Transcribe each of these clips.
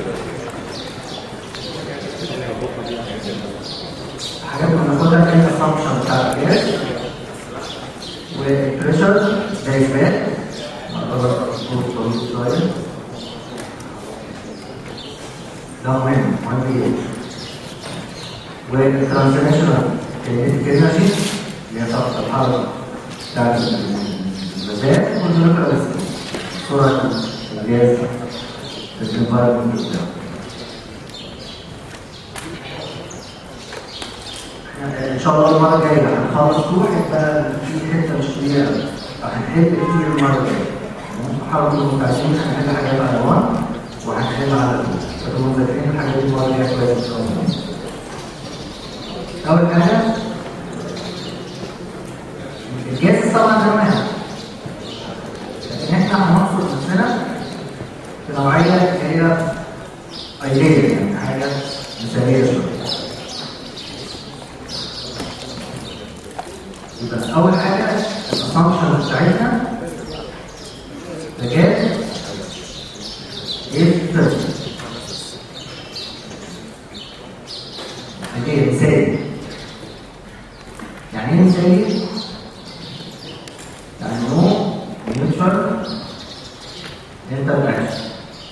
حاجات بناخدها في الاسامبشن بتاع الجهاز والبريشر ده يثبات اعتبر مظبوط طويل شويه ده مهم مهم جدا والترانسليشنال كينيتيك انرجي اللي هي طاقه الحركه بتاعت الغازات والنيوكليس سرعه الغاز في الانفايرمنت بتاعه ان شاء الله المره الجايه هنخلص روح يبقى في حته مش كبيره قوي فهنحل كتير المره الجايه حاولوا تكونوا متعلمين هنحل حاجات على 1 وهنحل على 2 فتكونوا مذاكرين الحاجات دي المره الجايه كويس ان شاء الله اول حاجه الجهاز طبعا زمان لكن احنا هننصر نفسنا في نوعيه هي ايديا يعني حاجه مثاليه شويه يبقى اول حاجه الاسامبشن بتاعتنا مجال ايه مجال مثالي يعني ايه مثالي؟ يعني نو نيوترال انتراكشن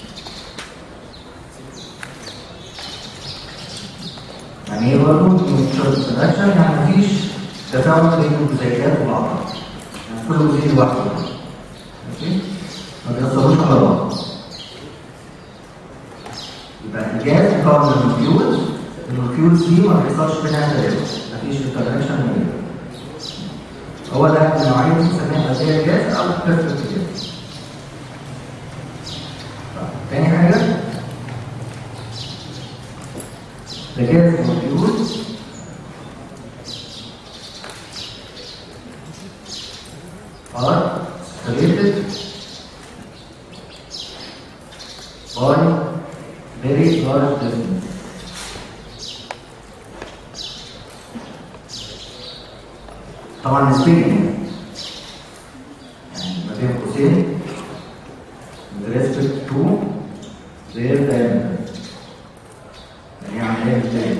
يعني ايه برضه نيوترال انتراكشن يعني مفيش تفاعل بين الجزيئات وبعضها يعني كل جزيء لوحده ماشي ما بيأثروش على بعض يبقى الجاز مكون من الفيولز المولكيولز دي ما بيحصلش بينها تداخل مفيش انتراكشن بينهم هو ده النوعيه دي بنسميها غازيه جاز او بيرفكت جاز تاني حاجه the gas molecules are created by very large distance. طبعا نسبيا يعني ما بين قوسين with respect to their diameter يعني عملية مختلفة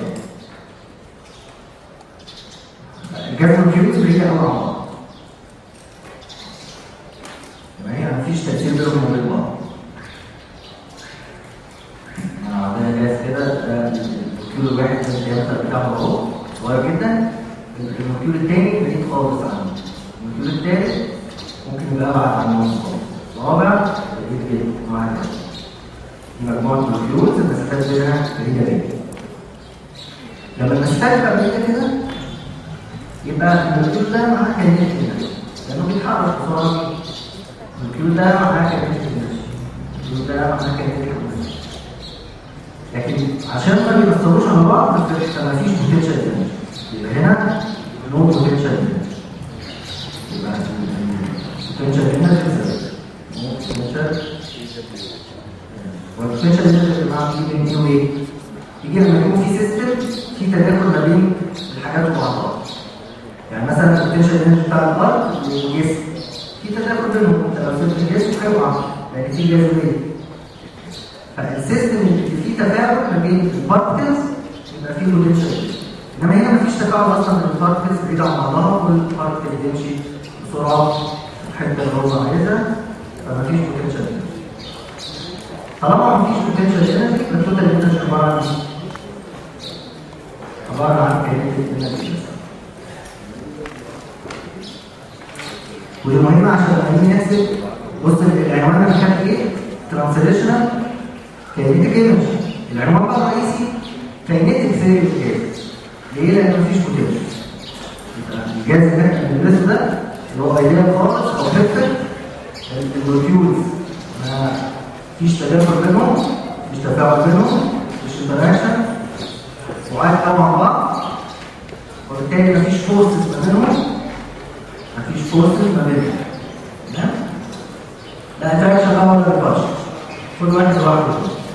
الجاز والفيوز هي أول عمر يعني مفيش تأثير بينهم وبين بعض يعني عندنا جهاز كده ده الكيلو الواحد ده الديامتر بتاعه اهو صغير جدا المولكيول الثاني بعيد خالص عنه المولكيول الثالث ممكن يبقى ابعد عن النص خالص الرابع بعيد جدا وهكذا مجموعة مولكيولز المسافات بينها بعيدة جدا لما المسافات تبقى بعيدة كده يبقى المولكيول ده معاه كمية انرجي لأنه بيتحرك بسرعة المولكيول ده معاه كمية انرجي المولكيول ده معاه كمية انرجي لكن عشان ما بيأثروش على بعض فما فيش بوتنشال انرجي يبقى هنا نو بوتنشال انرجي يبقى البوتنشال انرجي نو بوتنشال والبوتنشال انرجي يا جماعه بيجي من ايه؟ يجي لما يكون في سيستم في تداخل ما بين الحاجات وبعضها يعني مثلا البوتنشال انرجي بتاع الارض والجسم في تداخل بينهم انت لو سبت الجسم هيقع لان في جاذبيه فالسيستم اللي فيه تفاعل ما بين البارتكلز يبقى فيه بوتنشال انما هنا مفيش تفاعل اصلا بين البارتكلز بعيد عن بعضها كل بارتكل بيمشي بسرعه في الحته اللي هو عايزها فمفيش بوتنشال طالما مفيش بوتنشال انرجي فالتوتال انرجي عباره عن ايه؟ عباره عن كينيتيك انرجي ودي مهمه عشان لما نيجي نحسب بص العنوان اللي كان ايه؟ ترانسليشنال كينيتيك انرجي العنوان بقى الرئيسي كينيتيك ثيري الجاز ليه؟ لان مفيش بوتنشال الجاز اللي احنا بندرسه ده اللي هو ايديال خالص او بيرفكت المولكيولز ما فيش تداخل بينهم مش تفاعل بينهم مش انتراكشن وقاعد مع بعض وبالتالي مفيش فورسز ما بينهم مفيش فورسز ما بينهم تمام؟ لا انتراكشن طبعا ولا ريباشن كل واحد لوحده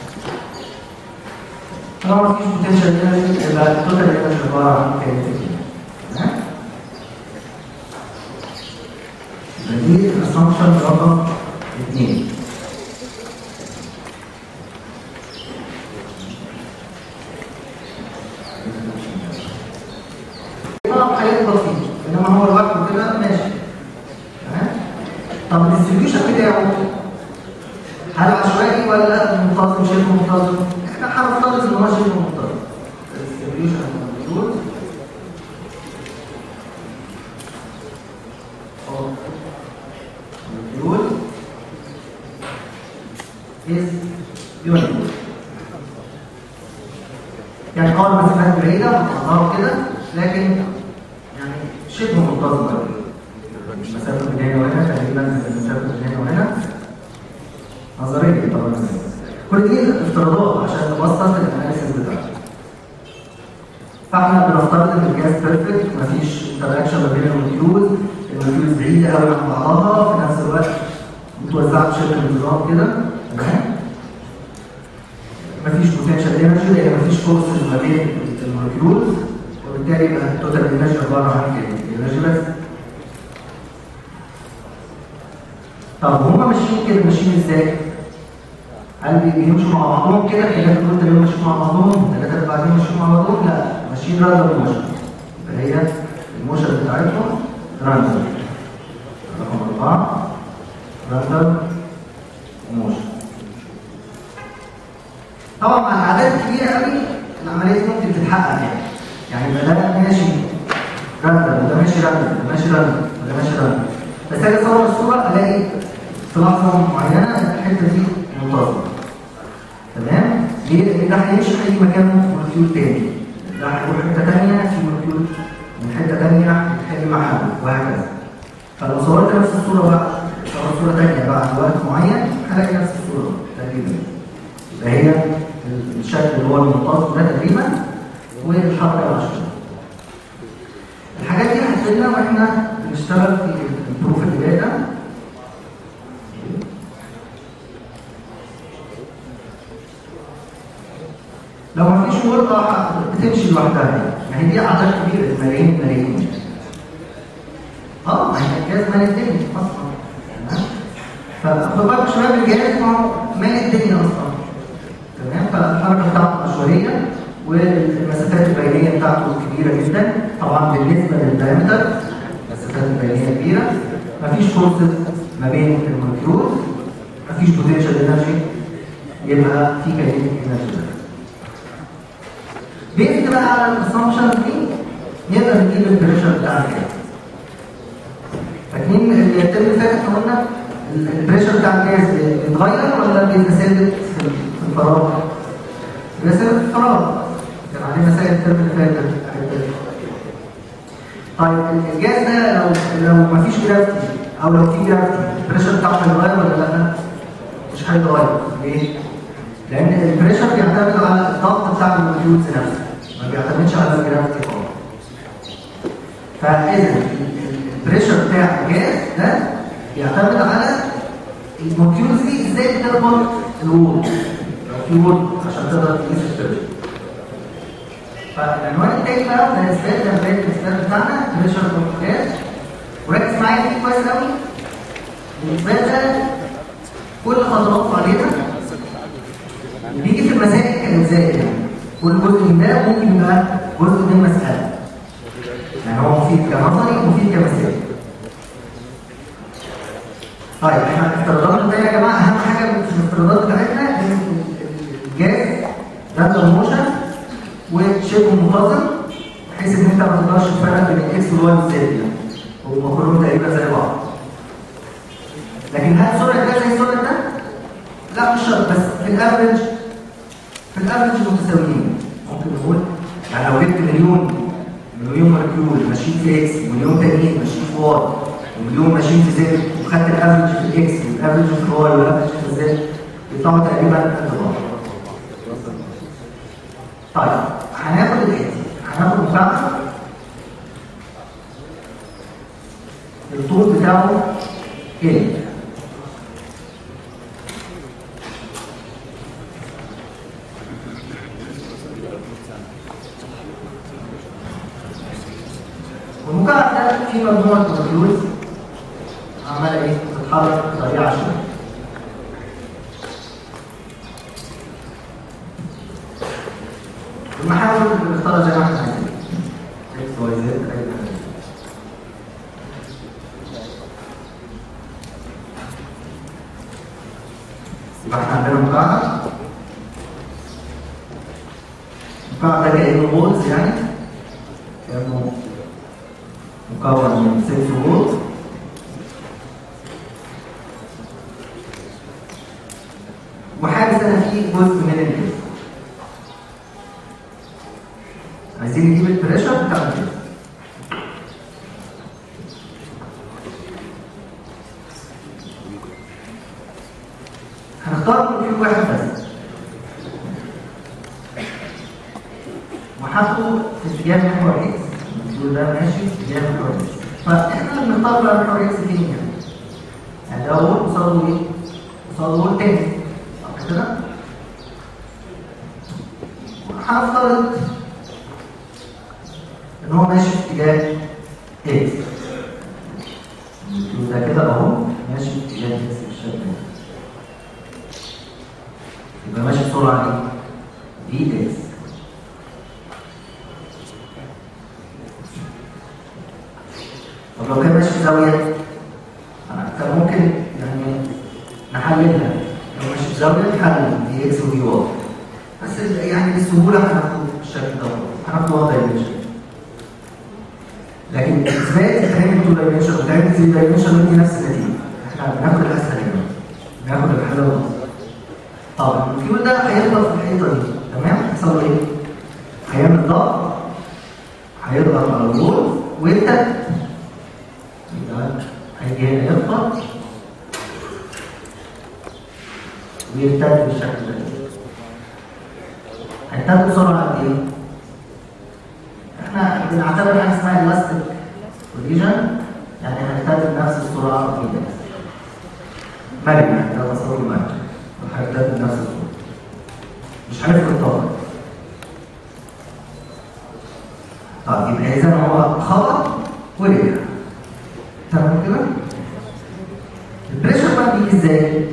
طالما مفيش بوتنشال انرجي يبقى التوتال انرجي عباره عن كينيتيك تمام؟ يبقى دي الاسامبشن رقم اثنين بتاعه هل عشوائي ولا منتظم شبه منتظم؟ احنا هنفترض ان هو شبه منتظم. distribution of molecules of molecule is uniform. يعني اه المسافات بعيدة مقدرة كده لكن يعني شبه منتظمة المسافة من هنا وهنا تقريبا المسافة من هنا وهنا نظرية طبعا كل دي افتراضات عشان نبسط الاناليسيس بتاعنا فاحنا بنفترض ان الجهاز بيرفكت مفيش انتراكشن ما بين المولكيولز المولكيولز بعيده قوي عن بعضها في نفس الوقت متوزعه بشكل نظام كده تمام مفيش بوتنشال انرجي لان مفيش فورسز ما بين المولكيولز وبالتالي يبقى التوتال انرجي عباره عن كده انرجي بس طب هما ماشيين كده ماشيين ازاي؟ هل بيمشوا مع بعضهم كده خلال كل تقريبا ماشيين مع بعضهم ثلاثه اللي بعدين ماشيين مع بعضهم لا ماشيين راندوم موشن يبقى هي الموشن بتاعتهم راندوم رقم اربعه راندوم موشن طبعا مع الاعداد الكبيره قوي العمليه دي ممكن تتحقق يعني يعني يبقى ده ماشي راندوم وده ماشي راندوم وده ماشي راندوم وده ماشي راندوم بس اجي اصور الصوره الاقي في لحظه معينه الحته دي منتظمه تمام ليه؟ لان ده هيمشي في اي مكان مولكيول تاني ده هيروح حته ثانيه في مولكيول من حته ثانيه هيتحل معاها وهكذا فلو صورت نفس الصوره بقى صورت صوره ثانيه بعد وقت معين هلاقي نفس الصوره تقريبا يبقى هي الشكل اللي هو المنتظم ده تقريبا والحركه العشريه الحاجات دي هتفيدنا واحنا بنشتغل في البروف داتا لو ما فيش ورقه بتمشي لوحدها ما هي دي اعداد كبيره ملايين ملايين اه ما هي الجهاز مال الدنيا اصلا تمام فخد بالك شويه بالجهاز ما هو مال الدنيا اصلا تمام فالحركه بتاعته عشوائيه والمسافات البينيه بتاعته كبيره جدا طبعا بالنسبه للدايمتر المسافات البينيه كبيره مفيش فورسز ما بين المولكيول مفيش بوتنشال انرجي يبقى في كاينيتيك انرجي بيزد بقى على الاسامبشن دي نقدر نجيب البريشر بتاع الجهاز فاكرين الترم اللي فات احنا قلنا البريشر بتاع الجهاز بيتغير ولا بيبقى ثابت في الفراغ؟ بيبقى ثابت في الفراغ كان عليه مسائل الترم اللي فات طيب الجهاز ده لو لو ما فيش جرافيتي او لو في جرافيتي البريشر بتاعه هيتغير ولا لا؟ مش هيتغير ليه؟ لان البريشر بيعتمد على الضغط بتاع المولكيولز نفسه ما بيعتمدش على الجرافيتي خالص فاذا البريشر بتاع الجاز ده بيعتمد على المولكيولز دي ازاي بتربط الوول لو في وول عشان تقدر تقيس البريشر فالعنوان التاني بقى ده اثبات ده بدايه الاثبات بتاعنا بريشر الجاز وركز معايا فيه كويس قوي الاثبات ده كل خطواته علينا بيجي في المسائل كأجزاء يعني كل جزء من ده ممكن يبقى جزء من مسألة يعني هو مفيد كنظري ومفيد كمسائل طيب احنا افتراضاتنا ده يا جماعه اهم حاجه في الافتراضات بتاعتنا ان الجاز ده موشن وشبه منتظم بحيث ان انت ما تقدرش تفرق بين الاكس والواي والزد يعني هم كلهم تقريبا زي بعض لكن هل سرعه ده زي سرعه ده؟ لا مش شرط بس في الافرج في الافرج متساويين ممكن نقول يعني لو جبت مليون مليون مولكيول ماشيين في اكس ومليون تانيين ماشيين في واي ومليون ماشيين في زد وخدت الافرج في الاكس والافرج في الواي والافرج في الزد يطلعوا تقريبا قد بعض طيب هناخد الاتي هناخد مساعدة الطول بتاعه ايه والمكعب ده فيه مجموعة مولكيولز عمالة ايه؟ تتحرك بطريقة عشوائية. المحاور بنختارها زي ما احنا عايزين. اكس واي زد اي حاجة. عندنا مكعب المكعب ده كأنه بولز يعني كأنه مكون من 6 فولت وحاجز انا فيه جزء من الجسم عايزين نجيب البريشر بتاع الجسم هنختار مولكيول واحد بس وحطه في اتجاه محور اكس المولكيول ده ماشي في اتجاه محور اكس فاحنا بنختار بقى محور اكس فين يعني يعني ده اول قصاده ايه؟ قصاده اول تاني صح كده؟ هنفترض ان هو ماشي في اتجاه اكس المولكيول ده كده اهو ماشي في اتجاه اكس بالشكل ده يبقى ماشي بسرعه ايه؟ في اكس طب لو كان ماشي في زاويه كان ممكن يعني نحللها لو ماشي في زاويه نحلل دي اكس ودي واي بس يعني بسهوله هناخد الشكل ده هناخد واي دايمنشن لكن اثبات تعمل تو دايمنشن وتعمل 3 دايمنشن ودي نفس النتيجه احنا بناخد الاسهل هنا بناخد الحل البسيط طب الفيول ده هيضغط في الحيطه دي تمام هيحصل له ايه؟ هيعمل ضغط هيضغط على الوول ويبدا يبقى هيجي هنا يضغط ويرتد بالشكل ده هيرتد بسرعه قد ايه؟ احنا بنعتبر حاجه اسمها الاستيك كوليجن يعني هيرتد بنفس السرعه في ده مرن يعني ده تصور مرن والحاجات بنفس الصوره مش عارف الطاقه طب يبقى اذا هو خبط ورجع تمام كده البريشر بقى بيجي ازاي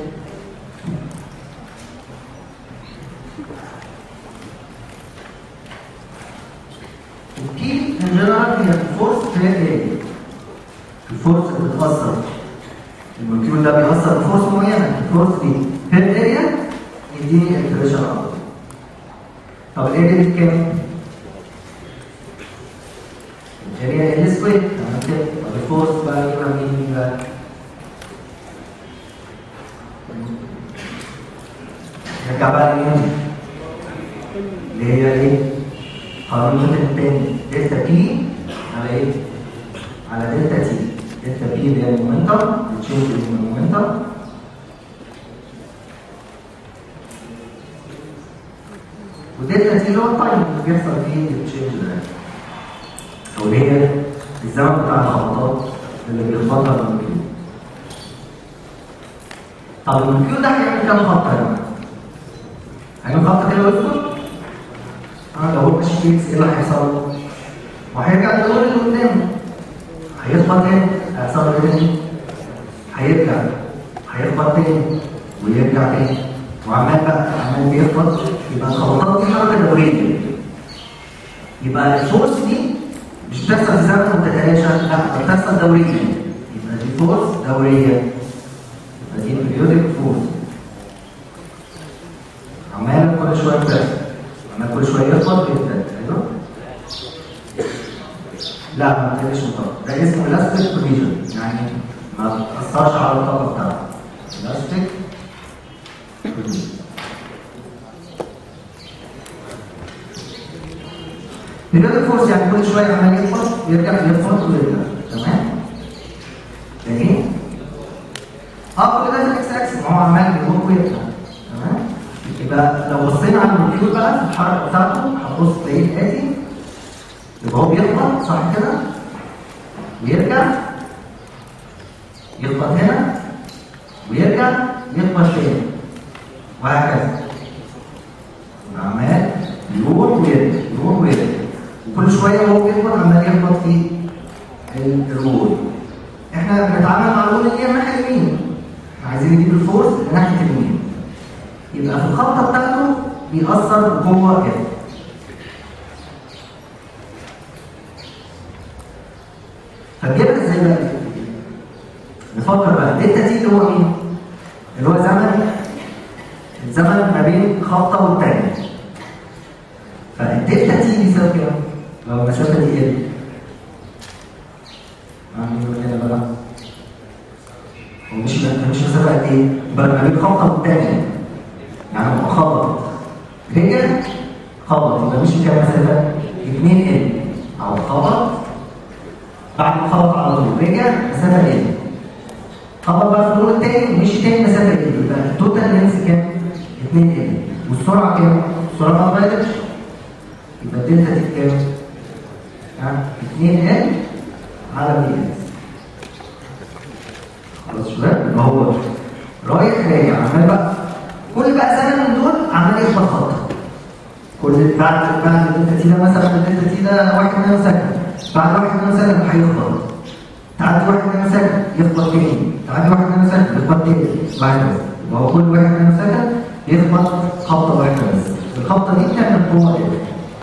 الكي ان جنرال هي الفورس في ايه الفورس اللي بتاثر المولكيول ده بيأثر بفورس معينه الفورس دي بير اريا يديني البريشر على طول طب الاريا دي كام؟ الاريا ال سكوير تمام كده طب الفورس بقى يبقى مين بقى؟ نرجع بقى لمين؟ اللي هي ايه؟ قانون نيوتن الثاني دلتا بي على ايه؟ على دلتا تي دلتا بي اللي هي المومنتم التشينج المومنتم ودلتا تي اللي هو التايم اللي بيحصل فيه التشينج ده او اللي هي الزمن بتاع الخبطات اللي بيخبطها المولكيول طب المولكيول ده هيعمل كام خبطه يا جماعه؟ هيعمل خبطه كده ويدخل اه لو هو ماشي في اكس ايه اللي هيحصل له؟ وهيرجع للدور اللي قدامه هيخبط تاني هيحصل له ايه تاني؟ هيرجع هيخبط تاني ويرجع تاني وعمال بقى عمال بيخبط يبقى الخبطات دي حركه دوريه يبقى الفورس دي مش بتحصل في زمن متتلاشى لا ده بتحصل دوريا يبقى دي فورس دوريه يبقى دي بريودك فورس عمال كل شويه بتحصل عمال كل شويه يخبط ويبتدي ايوه لا ما بتقلش الطاقه ده اسمه الاستيك كوليجن يعني ما تاثرش على الطاقه بتاعته الاستيك كوليجن بيريودك فورس يعني كل شويه عمال يخبط ويرجع يخبط ويرجع تمام؟ جميل؟ اه كل ده في الاكس اكس ما هو عمال بيروح ويرجع تمام؟ يبقى لو بصينا على المولكيول بقى في الحركه بتاعته هتبص تلاقيه الاتي يبقى هو بيخبط صح كده؟ ويرجع يخبط هنا ويرجع يخبط تاني وهكذا عمال يروح ويرجع يروح ويرجع وكل شويه وهو بيخبط عمال يخبط في الرول احنا بنتعامل مع الرول اللي هي الناحيه اليمين احنا عايزين نجيب الفورس لناحيه اليمين يبقى في الخبطه بتاعته بيأثر جوه كده فنجيبها ازاي بقى نفكر بقى دلتا تي اللي هو مين؟ اللي هو زمن الزمن خبطه والتانيه فالدلتا تي بيساوي كام؟ لو المسافه دي ال عامل هنا بقى هو مش مش مسافه قد ايه؟ يبقى ما بين خبطه والتانيه يعني هو خبط رجع خبط يبقى مش كام مسافه؟ 2 ال او خبط بعد ما خبط على طول رجع مسافه ال خبط بقى في الدور التاني ومشي تاني مسافه ال يبقى التوتال لينس كام؟ 2 ال والسرعه كام؟ السرعه ما اتغيرتش يبقى الدلتا دي كام؟ يعني 2 ال على 100 خلاص يا شباب يبقى هو رايح راجع عمال بقى كل بقى سنه من دول عمال يخبط خط كل بعد بعد الدلتا تي ده مثلا الدلتا تي ده 1 نانو سكند بعد 1 نانو سكند هيخبط تعدي 1 نانو سكند يخبط تاني تعدي 1 نانو سكند يخبط تاني وهكذا يبقى هو كل 1 نانو سكند يخبط خبطه واحده بس الخبطه دي بتعمل قوه ايه؟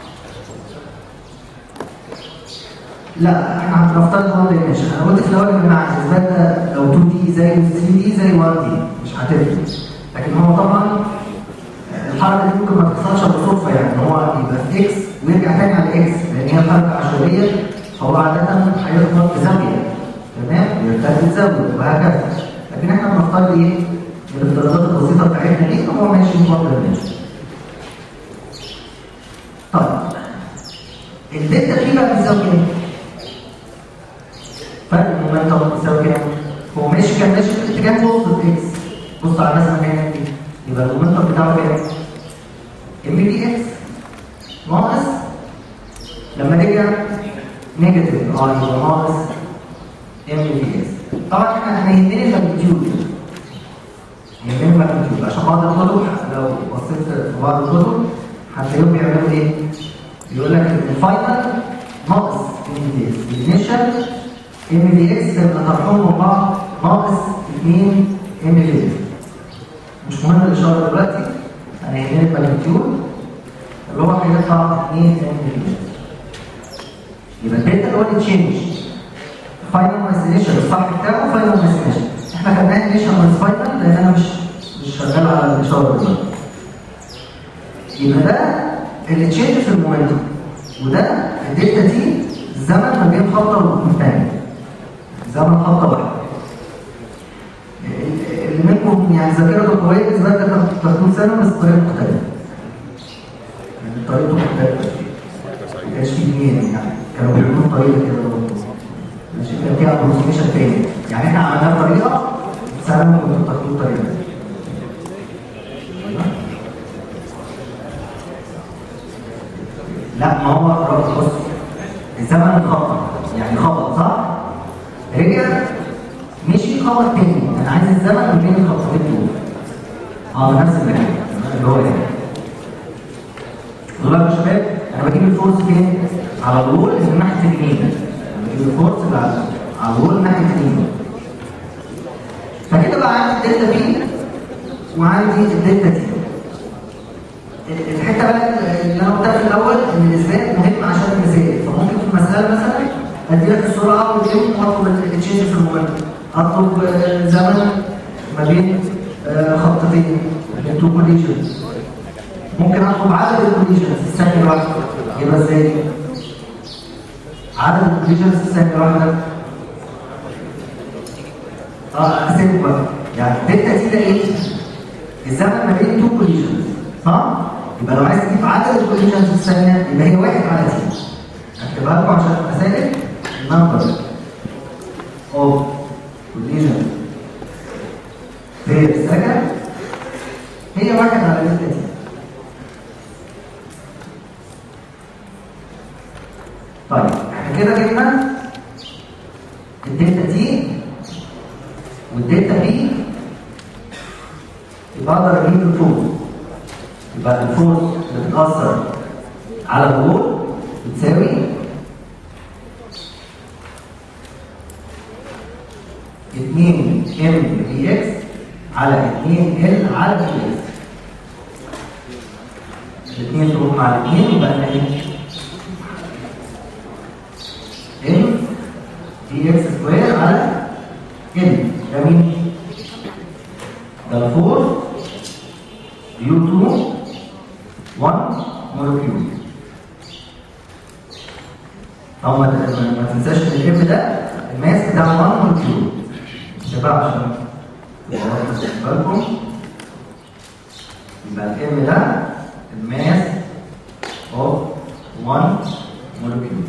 لا احنا هنفترض ان هو دايمنشن انا قلت في الاول يا جماعه الاسباب ده لو 2 دي زي 3 دي زي 1 دي مش هتفرق لكن هو طبعا الحركه دي ممكن ما تحصلش بالصدفه يعني هو يبقى في اكس ويرجع تاني على اكس لان هي حركه عشوائيه فهو عاده هيخبط بزاويه تمام يرتد زاويه وهكذا لكن احنا بنختار ايه؟ الافتراضات البسيطه بتاعتنا دي هو ماشي مفضل ماشي طيب الدلتا فيه بقى بيساوي كام؟ فرق المومنتم بيساوي كام؟ هو ماشي كان ماشي في اتجاه بوزيتيف اكس بص على الرسمه هنا دي يبقى المومنتم بتاعه كام؟ ام دي اكس ناقص لما رجع نيجاتيف اه يبقى ناقص ام دي اكس طبعا احنا احنا يهمنا الماجنتيود يهمنا الماجنتيود عشان بعض الكتب لو بصيت في بعض الكتب هتلاقيهم بيعملوا ايه؟ بيقول لك الفاينل ناقص ام دي اكس الانيشال ام دي اكس تبقى طرحهم من بعض ناقص 2 ام دي اكس مش مهم الاشاره دلوقتي انا يهمني الماجنتيود اللي هو هيطلع 2 ام دي اكس يبقى الدلتا اللي هو التشينج فاينل ماينس انيشال الصح بتاعه فاينل ماينس انيشال احنا خدناها انيشال ماينس فاينل لان انا مش مش شغال على الاشاره دلوقتي يبقى ده اللي تشينج في المومنتوم وده الدلتا دي الزمن ما بين خطه والثانيه زمن خطه واحده اللي منكم يعني ذاكرته كويس ده كان تاخدوه سنه بس بطريقه مختلفه يعني طريقته مختلفه ما كانش فيه جنيه يعني كانوا بيعملوا طريقه كده برضه ماشي كان فيها ابروكسيميشن تاني يعني احنا عملناها بطريقه سنه وانتوا بتاخدوه بطريقه لا ما هو بص الزمن خبط يعني خبط صح؟ رجع مشي خبط تاني انا عايز الزمن ما بين الخطوتين دول اه نفس المكان اللي هو هنا دول يا شباب انا بجيب الفورس فين؟ على الوول اللي من ناحيه اليمين انا بجيب الفورس اللي على على الوول ناحيه اليمين فكده بقى عندي الدلتا بي وعندي الدلتا تي الحته بقى اللي انا قلتها في الاول ان الاثبات مهم عشان المسائل فممكن في المساله مثلا ادي لك السرعه واليوم واطلب التشينج في المومنتوم اطلب زمن ما بين خطتين تو كوليجنز ممكن اطلب عدد الكوليجنز في الثانيه الواحده يبقى ازاي؟ عدد الكوليجنز في الثانيه الواحده اه اقسمه بقى يعني دلتا تي ده ايه؟ الزمن ما بين تو كوليجنز صح؟ يبقى لو عايز تجيب عدد الكوليجنز في الثانيه يبقى هي واحد على تي اكتبها لكم عشان المسائل number of collision per second هي واحد على دلتا تي طيب احنا كده جبنا الدلتا تي والدلتا بي يبقى اقدر اجيب الفورس يبقى الفورس اللي بتأثر على الوول بتساوي اتنين ام دي اكس على اتنين ال على دي اكس الاثنين تروح مع الاثنين يبقى لنا ايه؟ ام دي اكس سكوير على ال ده مين؟ ده الفور يو 2 1 مولكيول او ما ما تنساش ان الام ده الماس بتاع 1 مولكيول شباب عشان تبقى بالكم يبقى الام ده الماس اوف 1 مولكيول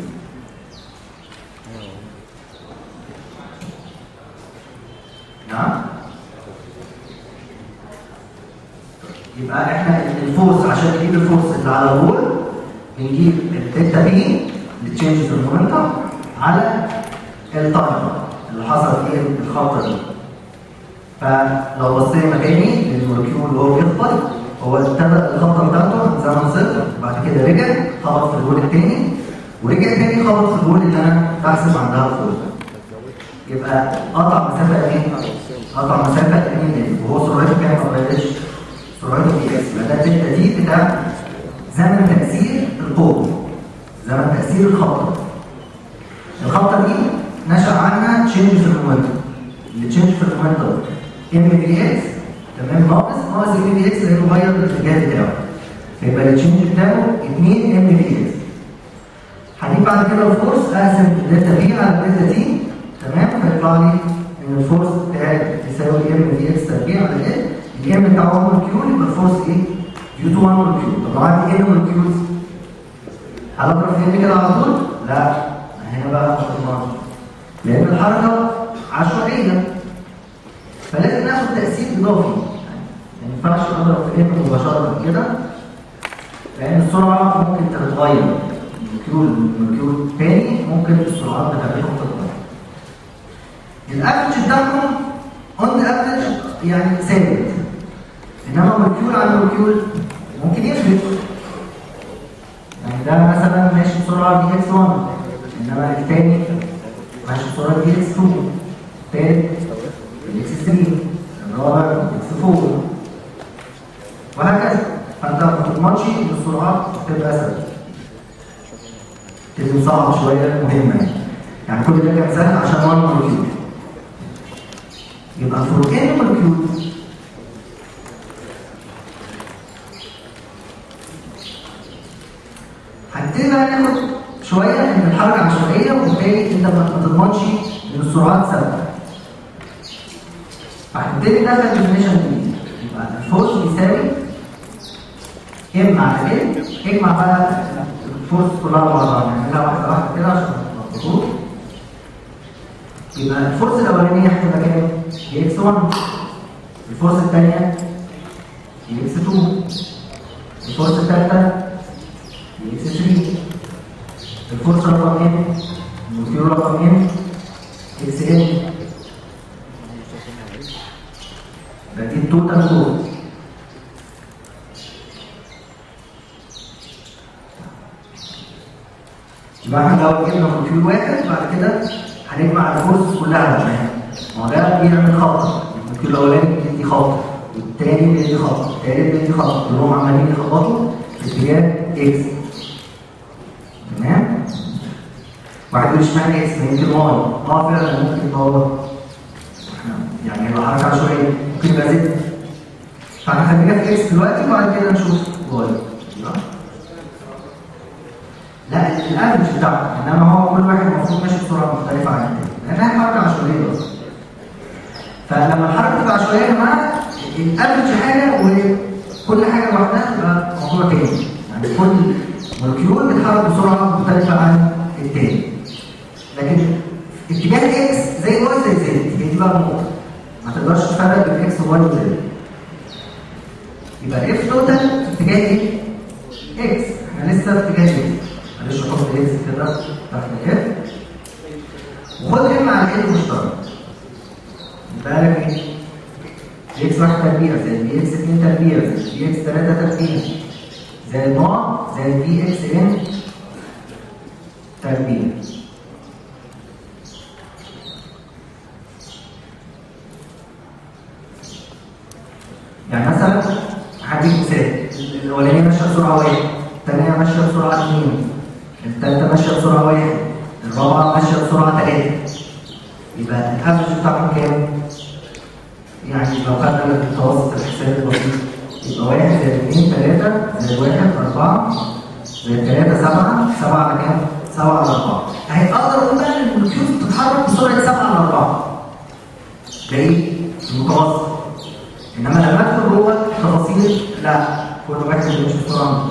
نعم يبقى احنا الفورس عشان نجيب الفورس اللي على الوول بنجيب الدلتا بي اللي تشينجز المومنتم على التايم اللي حصل فيه الخبطه دي فلو بصينا تاني للمولكيول وهو بيخبط هو ابتدى الخبطه بتاعته عند زمن صفر وبعد كده رجع خبط في الوول التاني ورجع تاني خبط في الوول اللي انا بحسب عندها الفورس يبقى قطع مسافه ايه؟ قطع مسافه 2 وهو سرعته كام ما بقتش سرعته دي اكس يبقى ده الدلتا دي بتاع زمن تاثير القوه زمن تاثير الخبطه الخبطه دي نشا عنها تشينج في المومنتم اللي تشينج في المومنتم ام في اكس تمام ناقص ناقص ام في اكس لانه غير الاتجاه بتاعه يبقى التشينج بتاعه 2 ام في اكس هجيب بعد كده الفورس اقسم الدلتا في على الدلتا تي تمام هيطلع لي ان الفورس بتاعي يساوي ام في اكس تربيع على ال الام بتاع 1 مولكيول يبقى الفورس ايه؟ يو 2 1 مولكيول طب لو عندي ان مولكيولز هل اضرب في ان كده على طول؟ لا هنا بقى اضرب لان الحركه عشوائيه فلازم ناخد تاثير اضافي ما ينفعش اضرب في ان مباشره كده لان السرعه ممكن تتغير مولكيول مولكيول تاني ممكن السرعات بتاعتهم تتغير الافرج بتاعهم اون ذا افرج يعني ثابت انما مولكيول عن مولكيول ممكن يفرق يعني ده مثلا ماشي بسرعه دي اكس 1 انما الثاني ماشي بسرعه دي اكس 2 الثالث اكس 3 الرابع اكس 4 وهكذا فانت ما تضمنش ان السرعات تبقى ثابته تبقى صعب شويه مهمه يعني يعني كل ده كان سهل عشان 1 مولكيول يبقى فور ان مولكيول هنبتدي بقى ناخد شويه ان الحركه عشوائيه وبالتالي انت ما تضمنش ان السرعات ثابته فهنبتدي ندخل ديفينيشن جديد يبقى الفورس بيساوي ام على ال اجمع بقى الفورس كلها مع بعض نعملها واحده واحده كده عشان تظبطوه يبقى الفورس الاولانيه هتبقى كام؟ دي اكس 1 الفورس الثانيه دي اكس 2 الفورس الثالثه دي اكس 3 الفورس رقم ان المثير رقم ان اكس ان ده دي التوتال فورس يبقى احنا لو جبنا مولكيول واحد بعد كده هنجمع الفورس كلها معاها ما هو ده بيعمل خطر المولكيول الاولاني بيدي خطر والتاني بيدي خطر التالت بيدي خطر كلهم عمالين يخبطوا في اتجاه اكس تمام واحد يقول اشمعنى اكس ما يمكن واي اه فعلا ممكن يبقى واي يعني يبقى حركه عشوائيه ممكن يبقى زد فاحنا خلينا في اكس دلوقتي وبعد كده نشوف واي لا الافرج بتاعه انما هو كل واحد المفروض ماشي بسرعه مختلفه عن التاني لانها حركه عشوائيه اصلا فلما الحركه تبقى عشوائيه يا جماعه الافرج حاجه وكل حاجه لوحدها تبقى موضوع تاني يعني كل مولكيول بيتحرك بسرعه مختلفه عن التاني لكن اتجاه اكس زي واي زي زد هي دي بقى النقطه ما تقدرش تفرق بين اكس وواي وزد يبقى اف توتال اتجاه ايه؟ اكس احنا لسه في اتجاه اكس معلش احط اكس كده تحت كده وخد ام على ال مشترك يبقى لك ايه؟ دي اكس 1 تربيع زائد دي اكس 2 تربيع زائد دي اكس 3 تربيع زائد نوع زائد دي اكس ان تربيع يعني مثلا هديك مثال الاولانيه ماشيه بسرعه واحد الثانيه ماشيه بسرعه اثنين الثالثه ماشيه بسرعه واحد الرابعه ماشيه بسرعه ثلاثه يبقى الافرج بتاعهم كام؟ يعني لو خدنا المتوسط الحسابي البسيط يبقى واحد زائد اثنين ثلاثة زائد واحد أربعة زائد ثلاثة سبعة سبعة على كام؟ سبعة على أربعة أهي أقدر أقول بقى إن المولكيول بتتحرك بسرعة سبعة على أربعة ده إيه؟ المتوسط إنما لما أدخل جوه التفاصيل لا كل واحد بيمشي بسرعة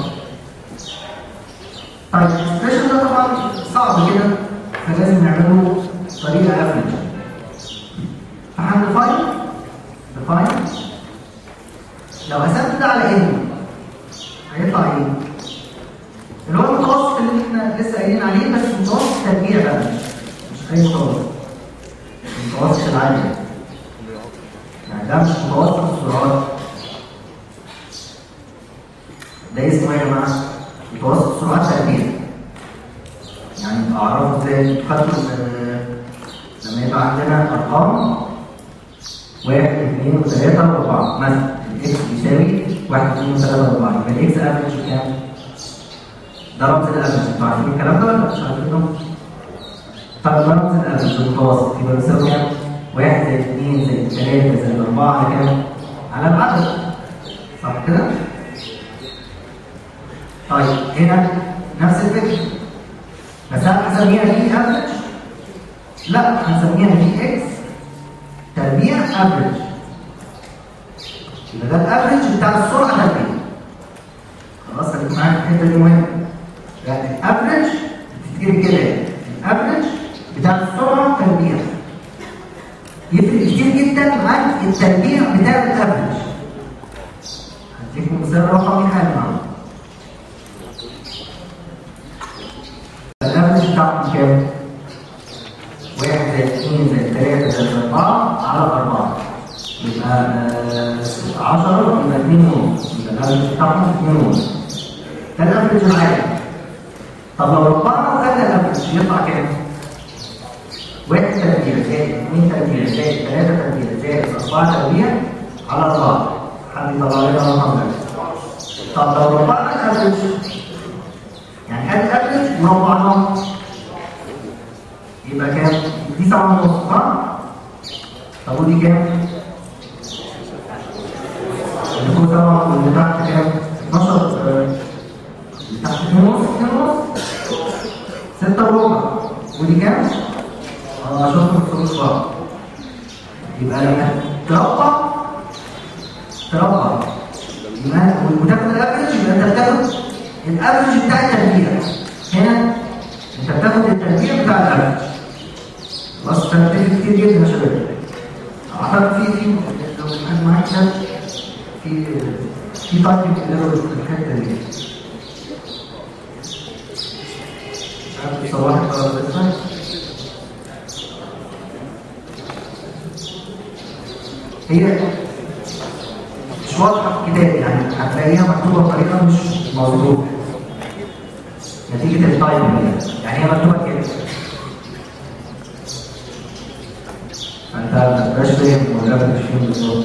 طيب السبيشال ده طبعا صعب كده فلازم نعمله طريقة افريج فهندفاين ديفاين لو قسمت ده على ايه؟ هيطلع ايه؟ اللي هو المتوسط اللي احنا لسه قايلين عليه بس متوسط تربيع بقى مش اي متوسط المتوسط العادي يعني ده مش متوسط السرعات ده اسمه ايه يا جماعه؟ متوسط سرعات تربيع يعني اعرفه ازاي خدته لما يبقى عندنا ارقام واحد اثنين وثلاثة وأربعة مثلا الإكس بيساوي واحد اثنين وثلاثة وأربعة يبقى الإكس أفريج كام؟ ده رمز الأفريج أنتوا عارفين الكلام ده ولا مش عارفينه؟ طب ده رمز الأفريج المتوسط يبقى بيساوي كام؟ واحد زائد اثنين زائد ثلاثة زائد أربعة على كام؟ على العدد صح كده؟ طيب هنا نفس الفكرة بس هل هنسميها دي افريج؟ لا هنسميها دي اكس تربيع افريج يبقى ده الافريج بتاع السرعه تربيع خلاص خليك معايا الحته دي مهمه يعني الافريج بتتكتب كده الافريج بتاع السرعه تربيع يفرق كتير جدا عن التربيع بتاع الافريج هديكم مثال رقمي حالا معانا الافريج بتاعهم كام؟ واحد زائد اثنين زائد ثلاثة زائد أربعة على أربعة يبقى 10 يبقى 2 ونص يبقى الافريج بتاعهم 2 ونص ده الافريج العادي طب لو ربعنا وخدنا الافريج يطلع كام؟ واحد تربيع زائد اثنين تربيع زائد ثلاثة تربيع زائد أربعة تربيع على أربعة حد يطلع لنا رقم ده طب لو ربعنا الافريج يعني ادي افريج وربعناه يبقى كام؟ دي سبعة ونص صح؟ طب ودي كام؟ اللي فوق سبعة واللي تحت كام؟ 12 اللي تحت 2 ونص 2 ونص 6 وربع ودي كام؟ اه شوفوا الفلوس بقى يبقى لما تربع تربع يبقى وتاخد الافريج يبقى انت بتاخد الافريج بتاع التربيع هنا انت بتاخد التربيع بتاع الافريج خلاص ترتيب كتير جدا يا شباب اعتقد في في لو كان معاك كتاب في في تايبنج ايرور في الحته دي مش عارف صباح ولا لسه هي مش واضحه في الكتاب يعني هتلاقيها مكتوبه بطريقه مش مظبوطه نتيجه التايبنج يعني هي مكتوبه كده فانت ما تبقاش فاهم ولا مش فاهم بالظبط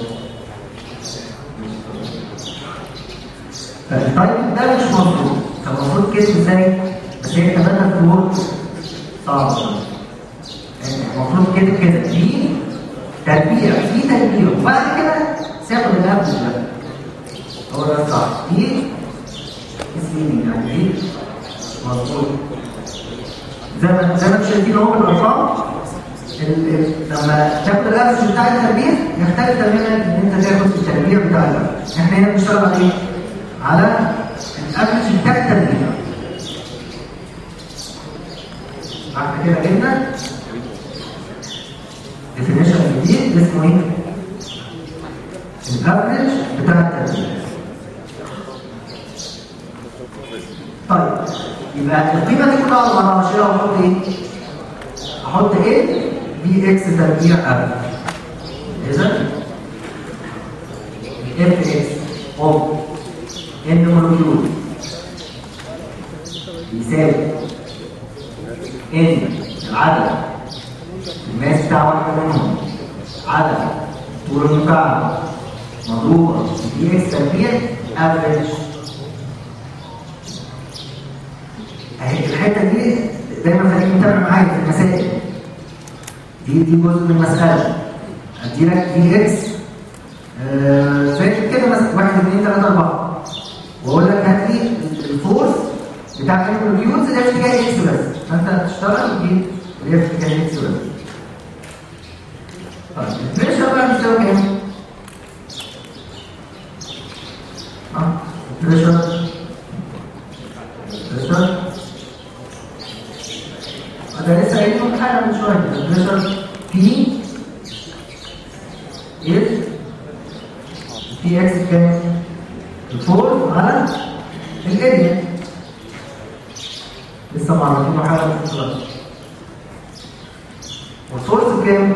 فالتايبنج ده مش مظبوط كان المفروض كده ازاي بس هي كمان في الوورد صعب المفروض كده كده في تربيع في تربيع وبعد كده ساخد الابل ده هو ده الصح دي اسمي يعني ايه مظبوط زي ما زي ما انتم شايفين اهو بالارقام لما تاخد الافرج بتاع التربيع يختلف تماما ان انت تاخد التربيع بتاع الافرج احنا هنا بنشتغل على ايه؟ على الافرج بتاع التربيع بعد كده جبنا ديفينيشن جديد اسمه ايه؟ الافرج بتاع التربيع طيب يبقى القيمه دي كلها على بعضها اشيلها واحط ايه؟ احط ايه؟ دي اكس تربيع افرج اذا اف اكس اوف ان مولكيول يساوي ان العدد الماس بتاع واحد منهم عدد طول المكعب مضروبة دي اكس تربيع افريج اهي الحتة دي دايما خليك متابع معايا في المسائل دي دي جزء من المسألة ادي لك دي اكس آه، زي كده مثلا 1 2 3 4 واقول لك هات لي الفورس بتاع المولكيولز اللي هي في اتجاه اكس بس فانت هتشتغل وتجيب اللي هي في اتجاه اكس بس طيب البريشر بقى بيساوي كام؟ ها البريشر البريشر انا لسه قايل لكم حاجه من شويه البريشر بي is بي اكس كام؟ الفور على الاريا لسه ما عرفنا حاجه في الصلاه والسورس بكام؟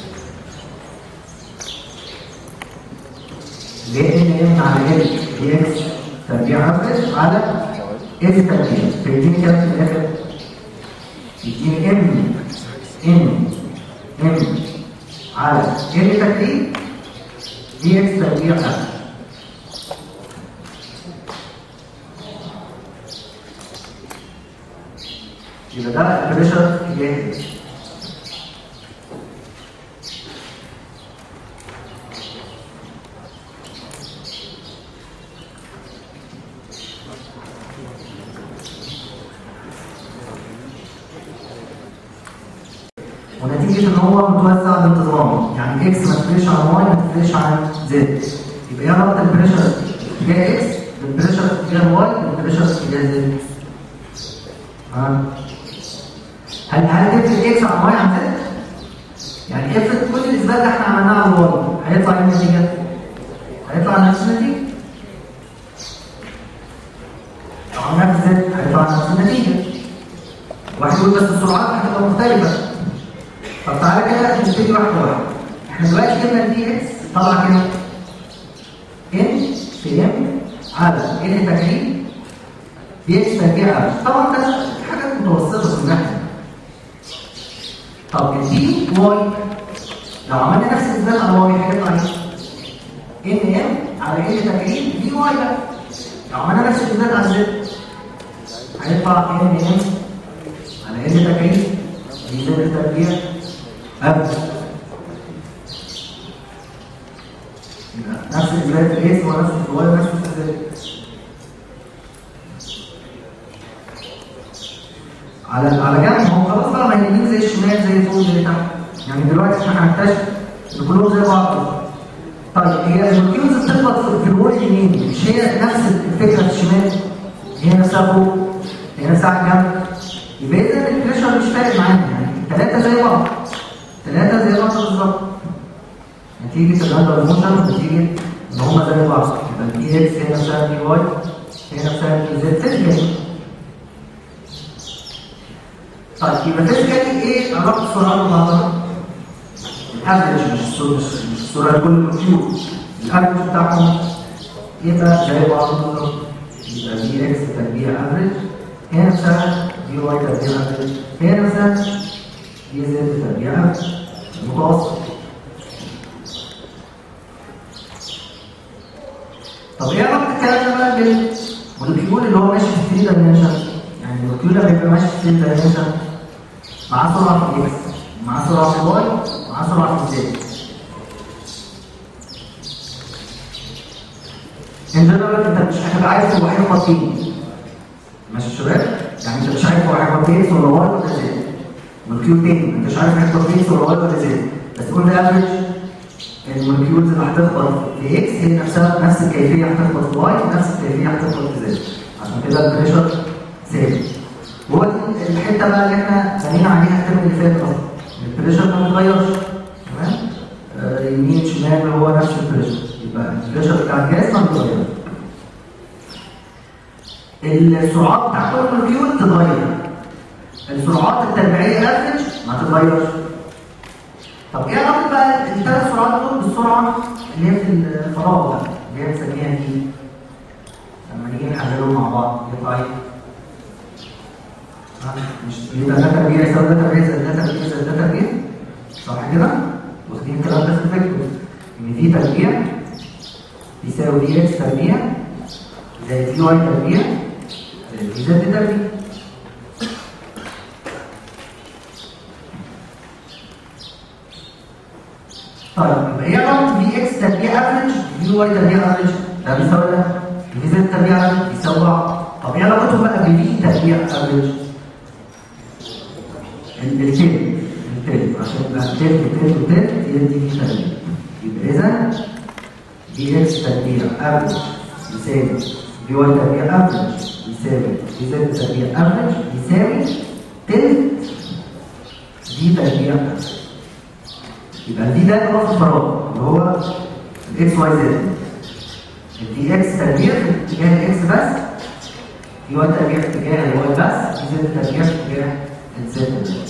اللي هي ان ام على ال دي اكس تربيع افريج على اف تربيع فيديني كام في الاخر؟ يديني ام ام ام على ال تربيع دي اكس تربيع افريج يبقى ده البريشر تجاه ونتيجة ان هو متوزع بانتظام يعني اكس ما تفرقش عن واي ما تفرقش عن زد يبقى ايه علاقة البريشر تجاه اكس بالبريشر تجاه واي بالبريشر تجاه زد ها هل هل تفرق اكس عن واي عن زد؟ يعني افرض كل الاثبات اللي احنا عملناه على الواي هيطلع ايه النتيجة؟ هيطلع نفس النتيجة لو عملناها في زد هيطلع نفس النتيجة واحد يقول بس السرعات هتبقى مختلفة طب تعالى كده نبتدي واحدة واحدة احنا دلوقتي جبنا الدي اكس طلع كده ان في ام على ان تكعيب دي اكس تربيع ار طبعا ده حاجات متوسطة كلها طب الدي واي لو عملنا نفس الاثبات على واي هيطلع ايه؟ ان ام على ان تكعيب دي واي بقى لو عملنا نفس الاثبات على زد هيطلع ان ام على ان تكعيب دي زد تربيع ار نفس الإزاي في الاس ونفس الواي ونفس الإزاي على على جنب هو خلاص بقى ما اليمين زي الشمال زي فوق زي تحت يعني دلوقتي احنا هنكتشف ان كلهم زي بعض طيب هي المولكيولز بتخبط في- في الوول اليمين مش هي نفس الفكره في الشمال هي نفسها فوق هي نفسها على الجنب يبقى اذا البريشر مش فارق معانا يعني الثلاثه زي بعض ثلاثه زي بعض بالظبط نتيجة الأندر موشن نتيجة إن هما زي بعض يبقى الدي إكس هي نفسها الدي واي هي نفسها الدي زد فيزيكالي طيب يبقى فيزيكالي إيه علاقة السرعات ببعضها؟ الأفريج مش السرعة مش مش السرعة كل الكيو الأفريج بتاعهم يبقى زي بعض بالظبط يبقى دي إكس تربيع أفريج هي نفسها دي واي تربيع أفريج هي نفسها دي زد تربيع أفريج المتوسط طب ايه علاقه الكلام ده بقى بالمولكيول اللي هو ماشي في 3 دايمنشن؟ يعني المولكيول لما يبقى ماشي في 3 دايمنشن معاه سرعه في الاكس معاه سرعه في الواي معاه سرعه في الزد ان جنرال انت مش هتبقى عارف هو هيخبط فين ماشي يا شباب؟ يعني انت مش عارف هو هيخبط في اكس ولا واي ولا زد مولكيول تاني انت مش عارف هيخبط في اكس ولا واي ولا زد بس قلنا افريج المولكيولز اللي هتخبط في اكس هي نفسها نفس الكيفيه هتخبط في واي نفس الكيفيه هتخبط في زد عشان كده البريشر ثابت وهو دي الحته بقى اللي احنا بنينا عليها الترم اللي فات اصلا البريشر ما بيتغيرش تمام آه، يمين شمال هو نفس البريشر يبقى البريشر بتاع الجهاز ما بيتغيرش السرعات بتاع كل مولكيول تتغير السرعات التربيعيه افريج ما تتغيرش طب ايه علاقه بقى الثلاث سرعات دول بالسرعه اللي هي في الفراغ بقى اللي هي بنسميها دي لما نيجي نحللهم مع بعض يطلع ايه؟ ها؟ مش يبقى ده تربيع يساوي ده تربيع زائد ده تربيع زائد ده تربيع صح كده؟ واخدين الكلام ده في الفكر ان في تربيع يساوي دي اكس تربيع زائد دي واي تربيع زائد دي زد تربيع طيب يبقى ايه علاقه في اكس تربيع تربيع افريج في واي تربيع افريج ده بيساوي ده في زد تربيع افريج بيساوي بعض طب ايه علاقتهم بقى بفي تربيع افريج؟ التلت التلت عشان يبقى التلت التلت والتلت يدي في تربيع يبقى اذا دي اكس تربيع افريج يساوي في واي تربيع افريج يساوي في زد تربيع افريج يساوي تلت دي تربيع افريج يبقى دي ده اللي هو في الفراغ اللي هو الاكس واي زد الدي اكس تربيع في اتجاه الاكس بس دي واي تربيع في اتجاه الواي بس دي زد تربيع في اتجاه الزد بس